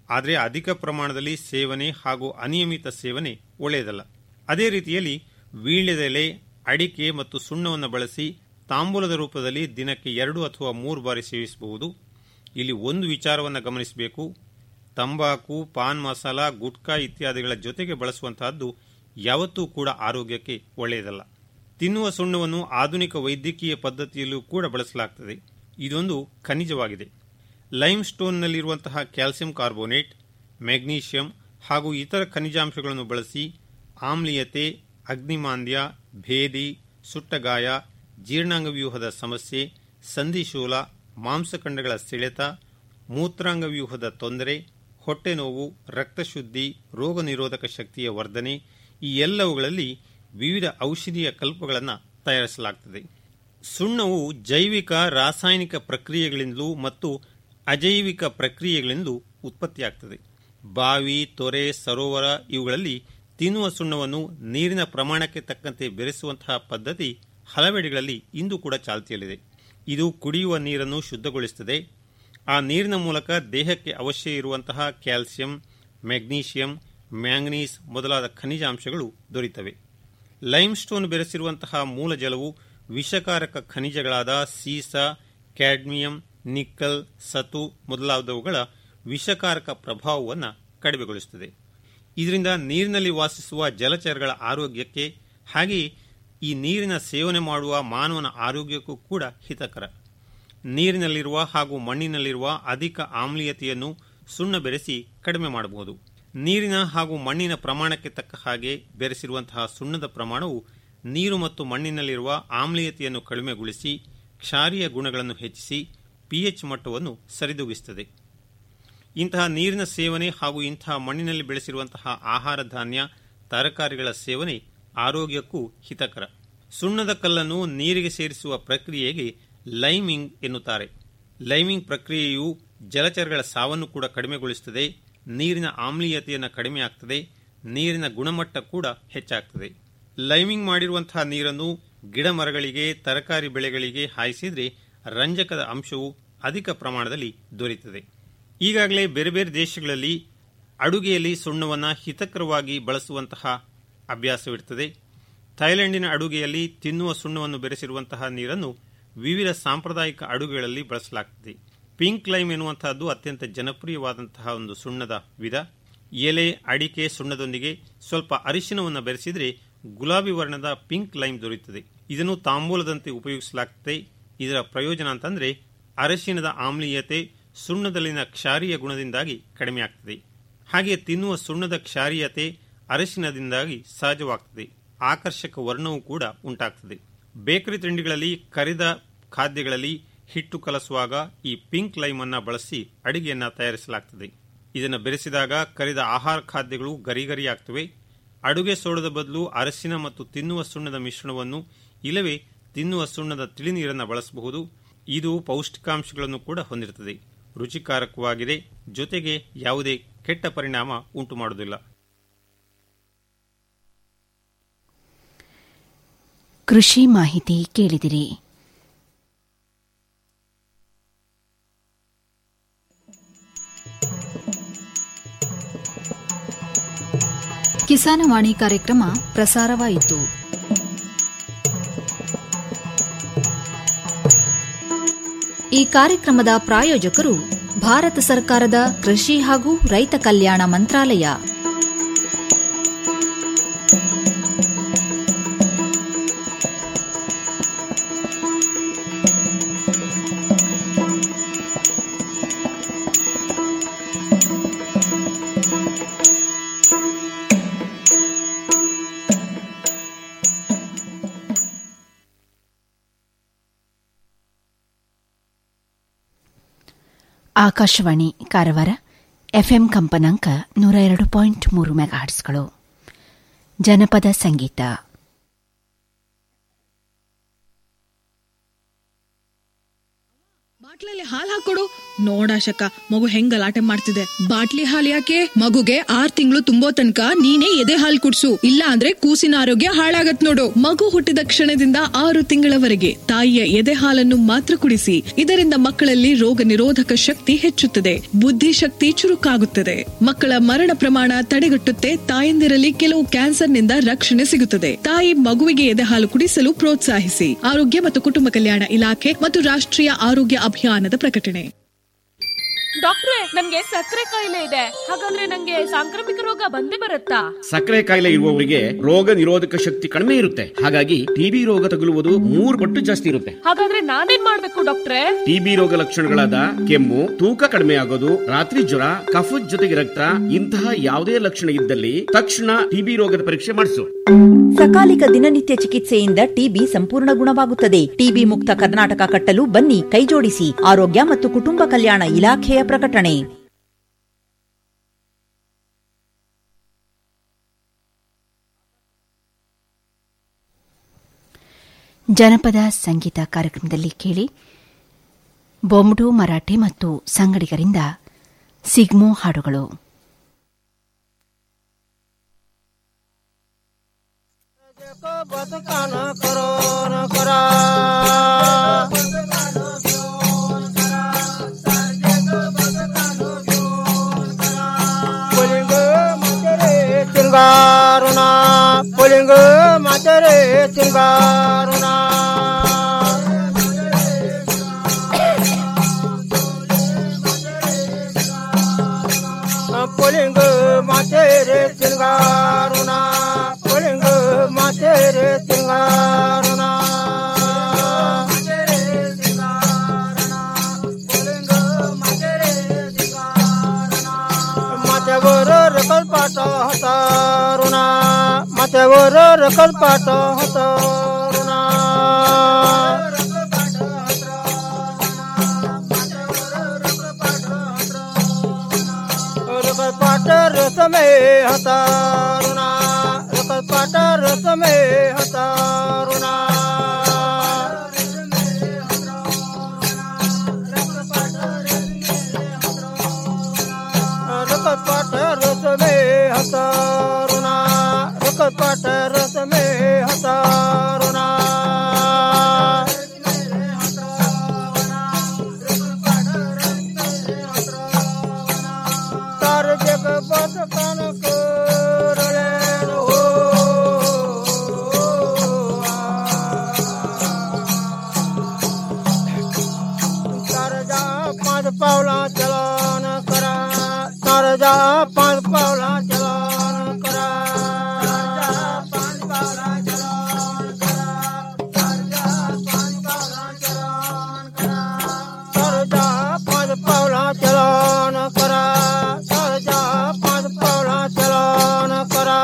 ಆದರೆ ಅಧಿಕ ಪ್ರಮಾಣದಲ್ಲಿ ಸೇವನೆ ಹಾಗೂ ಅನಿಯಮಿತ ಸೇವನೆ ಒಳ್ಳೆಯದಲ್ಲ ಅದೇ ರೀತಿಯಲ್ಲಿ ವೀಳ್ಯದೆಲೆ ಅಡಿಕೆ ಮತ್ತು ಸುಣ್ಣವನ್ನು ಬಳಸಿ ತಾಂಬೂಲದ ರೂಪದಲ್ಲಿ ದಿನಕ್ಕೆ ಎರಡು ಅಥವಾ ಮೂರು ಬಾರಿ ಸೇವಿಸಬಹುದು ಇಲ್ಲಿ ಒಂದು ವಿಚಾರವನ್ನು ಗಮನಿಸಬೇಕು ತಂಬಾಕು ಪಾನ್ ಮಸಾಲ ಗುಟ್ಕಾ ಇತ್ಯಾದಿಗಳ ಜೊತೆಗೆ ಬಳಸುವಂತಹದ್ದು ಯಾವತ್ತೂ ಕೂಡ ಆರೋಗ್ಯಕ್ಕೆ ಒಳ್ಳೆಯದಲ್ಲ ತಿನ್ನುವ ಸುಣ್ಣವನ್ನು ಆಧುನಿಕ ವೈದ್ಯಕೀಯ ಪದ್ಧತಿಯಲ್ಲೂ ಕೂಡ ಬಳಸಲಾಗುತ್ತದೆ ಇದೊಂದು ಖನಿಜವಾಗಿದೆ ಲೈಮ್ ಸ್ಟೋನ್ನಲ್ಲಿರುವಂತಹ ಕ್ಯಾಲ್ಸಿಯಂ ಕಾರ್ಬೋನೇಟ್ ಮೆಗ್ನೀಷಿಯಂ ಹಾಗೂ ಇತರ ಖನಿಜಾಂಶಗಳನ್ನು ಬಳಸಿ ಆಮ್ಲೀಯತೆ ಅಗ್ನಿಮಾಂದ್ಯ ಭೇದಿ ಸುಟ್ಟಗಾಯ ಜೀರ್ಣಾಂಗ ವ್ಯೂಹದ ಸಮಸ್ಯೆ ಸಂಧಿಶೂಲ ಮಾಂಸಖಂಡಗಳ ಸೆಳೆತ ಮೂತ್ರಾಂಗ ವ್ಯೂಹದ ತೊಂದರೆ ಹೊಟ್ಟೆ ನೋವು ರಕ್ತಶುದ್ಧಿ ರೋಗ ನಿರೋಧಕ ಶಕ್ತಿಯ ವರ್ಧನೆ ಈ ಎಲ್ಲವುಗಳಲ್ಲಿ ವಿವಿಧ ಔಷಧೀಯ ಕಲ್ಪಗಳನ್ನು ತಯಾರಿಸಲಾಗುತ್ತದೆ ಸುಣ್ಣವು ಜೈವಿಕ ರಾಸಾಯನಿಕ ಪ್ರಕ್ರಿಯೆಗಳಿಂದಲೂ ಮತ್ತು ಅಜೈವಿಕ ಪ್ರಕ್ರಿಯೆಗಳಿಂದಲೂ ಉತ್ಪತ್ತಿಯಾಗುತ್ತದೆ ಬಾವಿ ತೊರೆ ಸರೋವರ ಇವುಗಳಲ್ಲಿ ತಿನ್ನುವ ಸುಣ್ಣವನ್ನು ನೀರಿನ ಪ್ರಮಾಣಕ್ಕೆ ತಕ್ಕಂತೆ ಬೆರೆಸುವಂತಹ ಪದ್ಧತಿ ಹಲವೆಡೆಗಳಲ್ಲಿ ಇಂದು ಕೂಡ ಚಾಲ್ತಿಯಲ್ಲಿದೆ ಇದು ಕುಡಿಯುವ ನೀರನ್ನು ಶುದ್ಧಗೊಳಿಸುತ್ತದೆ ಆ ನೀರಿನ ಮೂಲಕ ದೇಹಕ್ಕೆ ಅವಶ್ಯ ಇರುವಂತಹ ಕ್ಯಾಲ್ಸಿಯಂ ಮೆಗ್ನೀಷಿಯಂ ಮ್ಯಾಂಗನೀಸ್ ಮೊದಲಾದ ಖನಿಜಾಂಶಗಳು ದೊರೆಯುತ್ತವೆ ಲೈಮ್ ಸ್ಟೋನ್ ಬೆರೆಸಿರುವಂತಹ ಮೂಲ ಜಲವು ವಿಷಕಾರಕ ಖನಿಜಗಳಾದ ಸೀಸ ಕ್ಯಾಡ್ಮಿಯಂ ನಿಕ್ಕಲ್ ಸತು ಮೊದಲಾದವುಗಳ ವಿಷಕಾರಕ ಪ್ರಭಾವವನ್ನು ಕಡಿಮೆಗೊಳಿಸುತ್ತದೆ ಇದರಿಂದ ನೀರಿನಲ್ಲಿ ವಾಸಿಸುವ ಜಲಚರಗಳ ಆರೋಗ್ಯಕ್ಕೆ ಹಾಗೆಯೇ ಈ ನೀರಿನ ಸೇವನೆ ಮಾಡುವ ಮಾನವನ ಆರೋಗ್ಯಕ್ಕೂ ಕೂಡ ಹಿತಕರ ನೀರಿನಲ್ಲಿರುವ ಹಾಗೂ ಮಣ್ಣಿನಲ್ಲಿರುವ ಅಧಿಕ ಆಮ್ಲೀಯತೆಯನ್ನು ಸುಣ್ಣ ಬೆರೆಸಿ ಕಡಿಮೆ ಮಾಡಬಹುದು ನೀರಿನ ಹಾಗೂ ಮಣ್ಣಿನ ಪ್ರಮಾಣಕ್ಕೆ ತಕ್ಕ ಹಾಗೆ ಬೆರೆಸಿರುವಂತಹ ಸುಣ್ಣದ ಪ್ರಮಾಣವು ನೀರು ಮತ್ತು ಮಣ್ಣಿನಲ್ಲಿರುವ ಆಮ್ಲೀಯತೆಯನ್ನು ಕಡಿಮೆಗೊಳಿಸಿ ಕ್ಷಾರೀಯ ಗುಣಗಳನ್ನು ಹೆಚ್ಚಿಸಿ ಪಿಎಚ್ ಮಟ್ಟವನ್ನು ಸರಿದೂಗಿಸುತ್ತದೆ ಇಂತಹ ನೀರಿನ ಸೇವನೆ ಹಾಗೂ ಇಂತಹ ಮಣ್ಣಿನಲ್ಲಿ ಬೆಳೆಸಿರುವಂತಹ ಆಹಾರ ಧಾನ್ಯ ತರಕಾರಿಗಳ ಸೇವನೆ ಆರೋಗ್ಯಕ್ಕೂ ಹಿತಕರ ಸುಣ್ಣದ ಕಲ್ಲನ್ನು ನೀರಿಗೆ ಸೇರಿಸುವ ಪ್ರಕ್ರಿಯೆಗೆ ಲೈಮಿಂಗ್ ಎನ್ನುತ್ತಾರೆ ಲೈಮಿಂಗ್ ಪ್ರಕ್ರಿಯೆಯು ಜಲಚರಗಳ ಸಾವನ್ನು ಕೂಡ ಕಡಿಮೆಗೊಳಿಸುತ್ತದೆ ನೀರಿನ ಆಮ್ಲೀಯತೆಯನ್ನು ಕಡಿಮೆಯಾಗ್ತದೆ ನೀರಿನ ಗುಣಮಟ್ಟ ಕೂಡ ಹೆಚ್ಚಾಗ್ತದೆ ಲೈಮಿಂಗ್ ಮಾಡಿರುವಂತಹ ನೀರನ್ನು ಗಿಡ ಮರಗಳಿಗೆ ತರಕಾರಿ ಬೆಳೆಗಳಿಗೆ ಹಾಯಿಸಿದರೆ ರಂಜಕದ ಅಂಶವು ಅಧಿಕ ಪ್ರಮಾಣದಲ್ಲಿ ದೊರೆಯುತ್ತದೆ ಈಗಾಗಲೇ ಬೇರೆ ಬೇರೆ ದೇಶಗಳಲ್ಲಿ ಅಡುಗೆಯಲ್ಲಿ ಸುಣ್ಣವನ್ನು ಹಿತಕರವಾಗಿ ಬಳಸುವಂತಹ ಅಭ್ಯಾಸವಿರುತ್ತದೆ ಥೈಲ್ಯಾಂಡಿನ ಅಡುಗೆಯಲ್ಲಿ ತಿನ್ನುವ ಸುಣ್ಣವನ್ನು ಬೆರೆಸಿರುವಂತಹ ನೀರನ್ನು ವಿವಿಧ ಸಾಂಪ್ರದಾಯಿಕ ಅಡುಗೆಗಳಲ್ಲಿ ಬಳಸಲಾಗುತ್ತದೆ ಪಿಂಕ್ ಲೈಮ್ ಎನ್ನುವಂತಹದ್ದು ಅತ್ಯಂತ ಜನಪ್ರಿಯವಾದಂತಹ ಒಂದು ಸುಣ್ಣದ ವಿಧ ಎಲೆ ಅಡಿಕೆ ಸುಣ್ಣದೊಂದಿಗೆ ಸ್ವಲ್ಪ ಅರಿಶಿನವನ್ನು ಬೆರೆಸಿದರೆ ಗುಲಾಬಿ ವರ್ಣದ ಪಿಂಕ್ ಲೈಮ್ ದೊರೆಯುತ್ತದೆ ಇದನ್ನು ತಾಂಬೂಲದಂತೆ ಉಪಯೋಗಿಸಲಾಗುತ್ತದೆ ಇದರ ಪ್ರಯೋಜನ ಅಂತಂದ್ರೆ ಅರಶಿನದ ಆಮ್ಲೀಯತೆ ಸುಣ್ಣದಲ್ಲಿನ ಕ್ಷಾರೀಯ ಗುಣದಿಂದಾಗಿ ಕಡಿಮೆಯಾಗ್ತದೆ ಹಾಗೆಯೇ ತಿನ್ನುವ ಸುಣ್ಣದ ಕ್ಷಾರೀಯತೆ ಅರಶಿನದಿಂದಾಗಿ ಸಹಜವಾಗ್ತದೆ ಆಕರ್ಷಕ ವರ್ಣವೂ ಕೂಡ ಉಂಟಾಗ್ತದೆ ಬೇಕರಿ ತಿಂಡಿಗಳಲ್ಲಿ ಕರಿದ ಖಾದ್ಯಗಳಲ್ಲಿ ಹಿಟ್ಟು ಕಲಸುವಾಗ ಈ ಪಿಂಕ್ ಲೈಮ್ ಅನ್ನ ಬಳಸಿ ಅಡಿಗೆಯನ್ನ ತಯಾರಿಸಲಾಗುತ್ತದೆ ಇದನ್ನು ಬೆರೆಸಿದಾಗ ಕರಿದ ಆಹಾರ ಖಾದ್ಯಗಳು ಗರಿಗರಿಯಾಗ್ತವೆ ಅಡುಗೆ ಸೋಡದ ಬದಲು ಅರಸಿನ ಮತ್ತು ತಿನ್ನುವ ಸುಣ್ಣದ ಮಿಶ್ರಣವನ್ನು ಇಲ್ಲವೇ ತಿನ್ನುವ ಸುಣ್ಣದ ತಿಳಿನೀರನ್ನು ಬಳಸಬಹುದು ಇದು ಪೌಷ್ಟಿಕಾಂಶಗಳನ್ನು ಕೂಡ ಹೊಂದಿರುತ್ತದೆ ರುಚಿಕಾರಕವಾಗಿದೆ ಜೊತೆಗೆ ಯಾವುದೇ ಕೆಟ್ಟ ಪರಿಣಾಮ ಉಂಟು ಮಾಡುವುದಿಲ್ಲ ಕೃಷಿ ಮಾಹಿತಿ ಕೇಳಿದಿರಿ ಕಿಸಾನವಾಣಿ ಕಾರ್ಯಕ್ರಮ ಪ್ರಸಾರವಾಯಿತು ಈ ಕಾರ್ಯಕ್ರಮದ ಪ್ರಾಯೋಜಕರು ಭಾರತ ಸರ್ಕಾರದ ಕೃಷಿ ಹಾಗೂ ರೈತ ಕಲ್ಯಾಣ ಮಂತ್ರಾಲಯ ಆಕಾಶವಾಣಿ ಕಾರವಾರ ಎಫ್ಎಂ ಕಂಪನಾಂಕ ನೂರ ಎರಡು ಪಾಯಿಂಟ್ ಮೂರು ಮೆಗಾಹರ್ಸ್ಗಳು ಜನಪದ ಸಂಗೀತ ಬಾಟ್ಲಲ್ಲಿ ಹಾಲ್ ಹಾಕೊಡು ನೋಡಾಶಕ ಮಗು ಹೆಂಗ್ ಗಲಾಟೆ ಮಾಡ್ತಿದೆ ಬಾಟ್ಲಿ ಹಾಲ್ ಯಾಕೆ ಮಗುಗೆ ಆರ್ ತಿಂಗಳು ತುಂಬೋ ತನಕ ನೀನೇ ಎದೆ ಹಾಲ್ ಕುಡ್ಸು ಇಲ್ಲ ಅಂದ್ರೆ ಕೂಸಿನ ಆರೋಗ್ಯ ಹಾಳಾಗತ್ ನೋಡು ಮಗು ಹುಟ್ಟಿದ ಕ್ಷಣದಿಂದ ಆರು ತಿಂಗಳವರೆಗೆ ತಾಯಿಯ ಎದೆ ಹಾಲನ್ನು ಮಾತ್ರ ಕುಡಿಸಿ ಇದರಿಂದ ಮಕ್ಕಳಲ್ಲಿ ರೋಗ ನಿರೋಧಕ ಶಕ್ತಿ ಹೆಚ್ಚುತ್ತದೆ ಬುದ್ಧಿಶಕ್ತಿ ಚುರುಕಾಗುತ್ತದೆ ಮಕ್ಕಳ ಮರಣ ಪ್ರಮಾಣ ತಡೆಗಟ್ಟುತ್ತೆ ತಾಯಂದಿರಲ್ಲಿ ಕೆಲವು ಕ್ಯಾನ್ಸರ್ನಿಂದ ರಕ್ಷಣೆ ಸಿಗುತ್ತದೆ ತಾಯಿ ಮಗುವಿಗೆ ಎದೆ ಹಾಲು ಕುಡಿಸಲು ಪ್ರೋತ್ಸಾಹಿಸಿ ಆರೋಗ್ಯ ಮತ್ತು ಕುಟುಂಬ ಕಲ್ಯಾಣ ಇಲಾಖೆ ಮತ್ತು ರಾಷ್ಟ್ರೀಯ ಆರೋಗ್ಯ ಅಭಿಯಾನದ ಪ್ರಕಟಣೆ ಡಾಕ್ಟ್ರೆ ನನ್ಗೆ ಸಕ್ಕರೆ ಕಾಯಿಲೆ ಇದೆ ಹಾಗಾದ್ರೆ ನಂಗೆ ಸಾಂಕ್ರಾಮಿಕ ರೋಗ ಬಂದೇ ಬರುತ್ತಾ ಸಕ್ಕರೆ ಕಾಯಿಲೆ ಇರುವವರಿಗೆ ರೋಗ ನಿರೋಧಕ ಶಕ್ತಿ ಕಡಿಮೆ ಇರುತ್ತೆ ಹಾಗಾಗಿ ಟಿಬಿ ರೋಗ ತಗುಲುವುದು ಮೂರು ಪಟ್ಟು ಜಾಸ್ತಿ ಇರುತ್ತೆ ಹಾಗಾದ್ರೆ ನಾನೇನ್ ಮಾಡ್ಬೇಕು ಡಾಕ್ಟ್ರೆ ಟಿಬಿ ರೋಗ ಲಕ್ಷಣಗಳಾದ ಕೆಮ್ಮು ತೂಕ ಕಡಿಮೆ ಆಗೋದು ರಾತ್ರಿ ಜ್ವರ ಕಫದ ಜೊತೆಗೆ ರಕ್ತ ಇಂತಹ ಯಾವುದೇ ಲಕ್ಷಣ ಇದ್ದಲ್ಲಿ ತಕ್ಷಣ ಟಿಬಿ ರೋಗದ ಪರೀಕ್ಷೆ ಮಾಡಿಸು ಸಕಾಲಿಕ ದಿನನಿತ್ಯ ಚಿಕಿತ್ಸೆಯಿಂದ ಟಿಬಿ ಸಂಪೂರ್ಣ ಗುಣವಾಗುತ್ತದೆ ಟಿಬಿ ಮುಕ್ತ ಕರ್ನಾಟಕ ಕಟ್ಟಲು ಬನ್ನಿ ಕೈಜೋಡಿಸಿ ಆರೋಗ್ಯ ಮತ್ತು ಕುಟುಂಬ ಕಲ್ಯಾಣ ಇಲಾಖೆಯ ಪ್ರಕಟಣೆ ಜನಪದ ಸಂಗೀತ ಕಾರ್ಯಕ್ರಮದಲ್ಲಿ ಕೇಳಿ ಬೊಂಬಡು ಮರಾಠಿ ಮತ್ತು ಸಂಗಡಿಗರಿಂದ ಸಿಗ್ಮೋ ಹಾಡುಗಳು ಚಿಂಗಾರುಣ ಪುಲಿಂಗ ಮಾತರೆ ಚಿಂಗಾರುಣ ಪುಲಿಂಗ ಮಾತೇರೆ ಚಿಂಗಾರುಣ ಪುಲಿಂಗ ಮಾತೇರೆ ಚಿಂಗಾರುಣ ಮಾತೆवर रकल पाट हतारुणा मातेवर रकल पाट हतारुणा रकल पाट रसमे हतारुणा रकल पाट रसमे हतारुणा रकल पाट रसमे हतारुणा रकल पाट रसमे हतारुणा तार जग बस कन करले हो तार जा पांच पावला चलन करा तार जा पांच पावला चलन करा पांच पावला चलन तार जा पांच पावला चलन करा तार जा पांच पावला चलन करा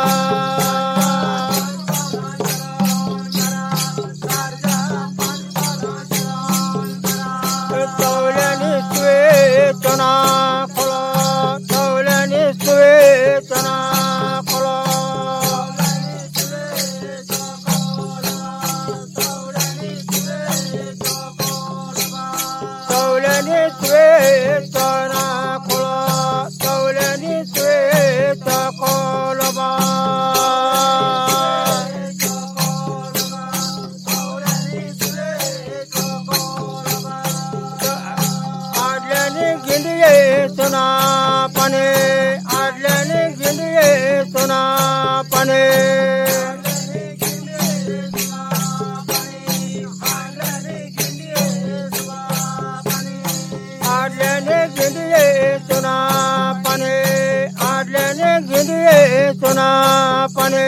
तौलनी स्वेतना खolo तौलनी स्वेतना खolo तौलनी स्वेतना खolo तौलनी स्वेत खलोबा आडल्याने गिंडिये सुना पणे आडल्याने गिंडिये सुना पणे आडल्याने गिंडिये सुना पणे आडल्याने गिंडिये सुना पणे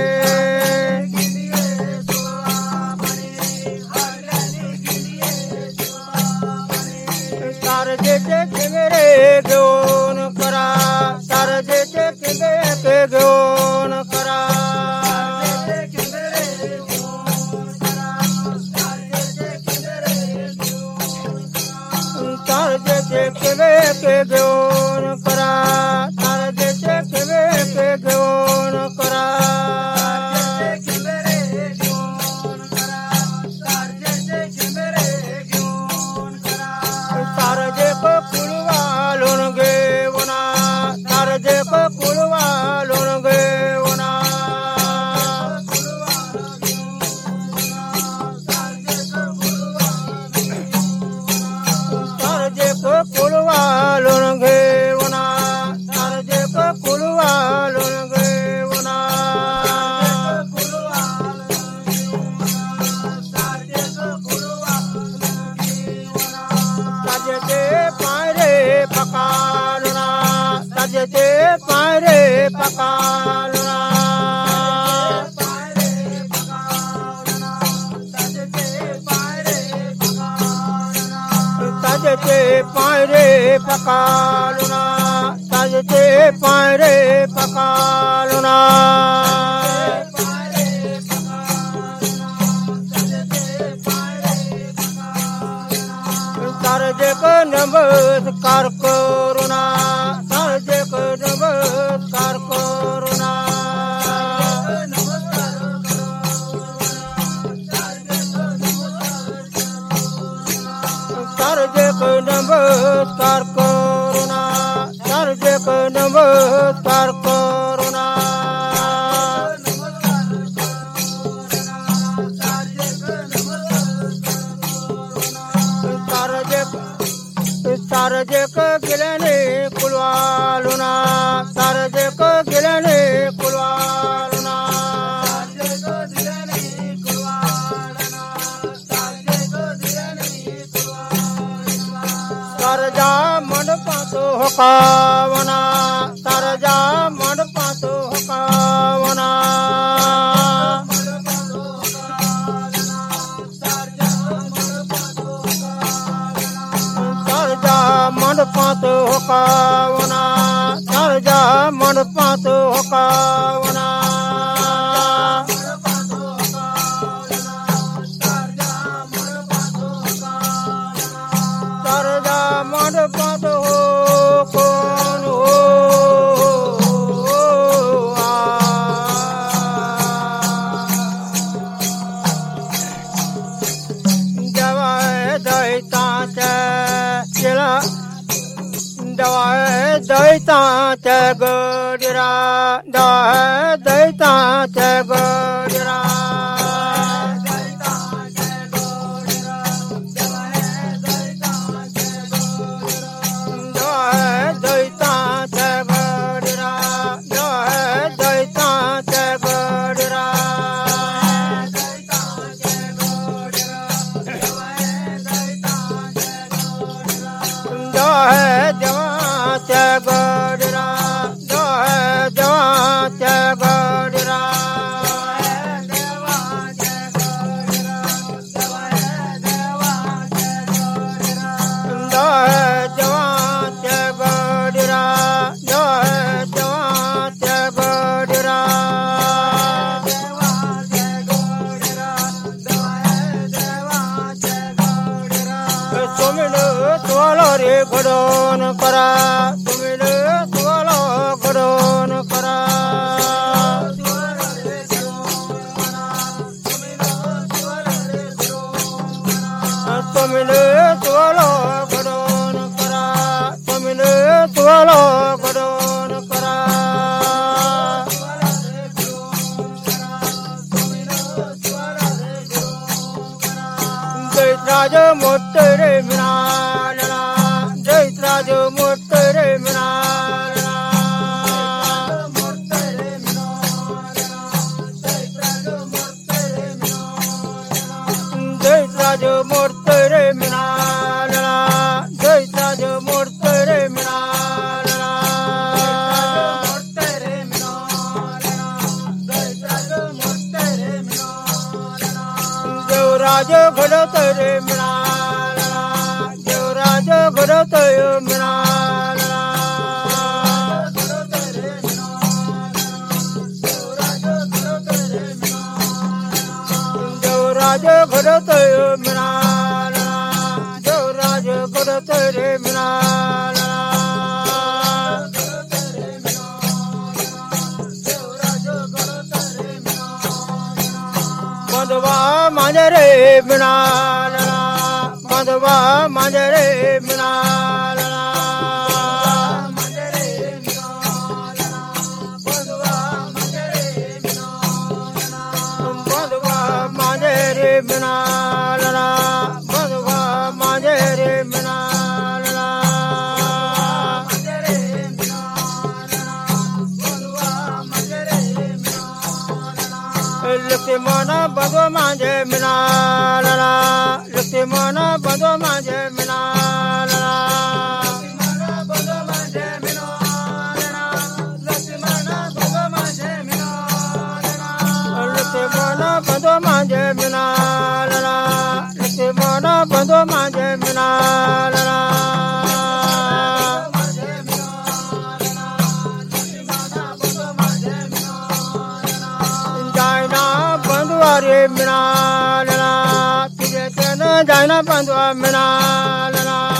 सारजेचे किंगरे घेऊन करा सारजेचे किंगरे घेऊन करा सारजेचे किंगरे घेऊन करा सारजेचे किंगरे घेऊन करा ಸಾರಜಕ ಕುಳುವ ಲೋಣಗೆ ಒಣ ಸಾರಜಕ ಕುಳುವ ಲೋಣಗೆ ಒಣ ಸಾರಜಕ ಕುಳುವ ಲೋಣಗೆ ಒಣ ಸಾಧ್ಯತೆ ಪಾರೆ ಪಕಾಲುನ ಸಾಧ್ಯತೆ ಪಾರೆ ಪಕಾಲುನ ಸಾಧ್ಯತೆ ಪಾರೆ ಪಕಾಲುನ ಸಾಧ್ಯತೆ ಪಾರೆ ಪಕಾಲುನ सारजेक नमस्कार करुणा सारजेक नमस्कार करुणा सारजेक नमस्कार करुणा सारजेक नमस्कार करुणा सारजेक सारजेक गेल्याने कुलवालुना सारजेक गेल्याने कुलवालुना सरजा मंडपातो होकावना सरजा मंडपातो होकावना सरजा मंडपातो होकावना सरजा मंडपातो होकावना सरजा मंडपातो हो कोण हो जवाय दैताच्या केला दवाय दैताच्या गडिरा दवाय दैताच्या गडिरा दवाय दैताच्या गडिरा दवाय दैताच्या गडिरा जय जवाच्या गडरा जय जवाच्या गडरा जय जवाच्या गडरा जय जवाच्या गडरा तुमिल तुवालो रे घडोन करा तुमिल तुवालो घडोन करा तुमिल तुवालो घडोन करा तुमिल तुवालो घडोन करा जैतराज मोठरे मिळाला जैतराज मोठरे मिळाला जैतराज मोठरे मिळाला जैतराज मोठरे मिळाला देवराज घडत रे मिळाला देवराज घडत मिळाला देवराज घडत मिळाला देवराज घडत रे मिळाला मधवा माझ्या रे मिळाला मधवा माझ्या रे मिळाला लक्ष्मण बधो माझे मिळाला लक्ष्मण बधो माझे मिळाला लक्ष्मण बधो माझे मिळाला लक्ष्मण बधो माझे मिळाला जायना बंधुवारे मिळाला तुझे त्यानं जायना बंधुवा मिळाला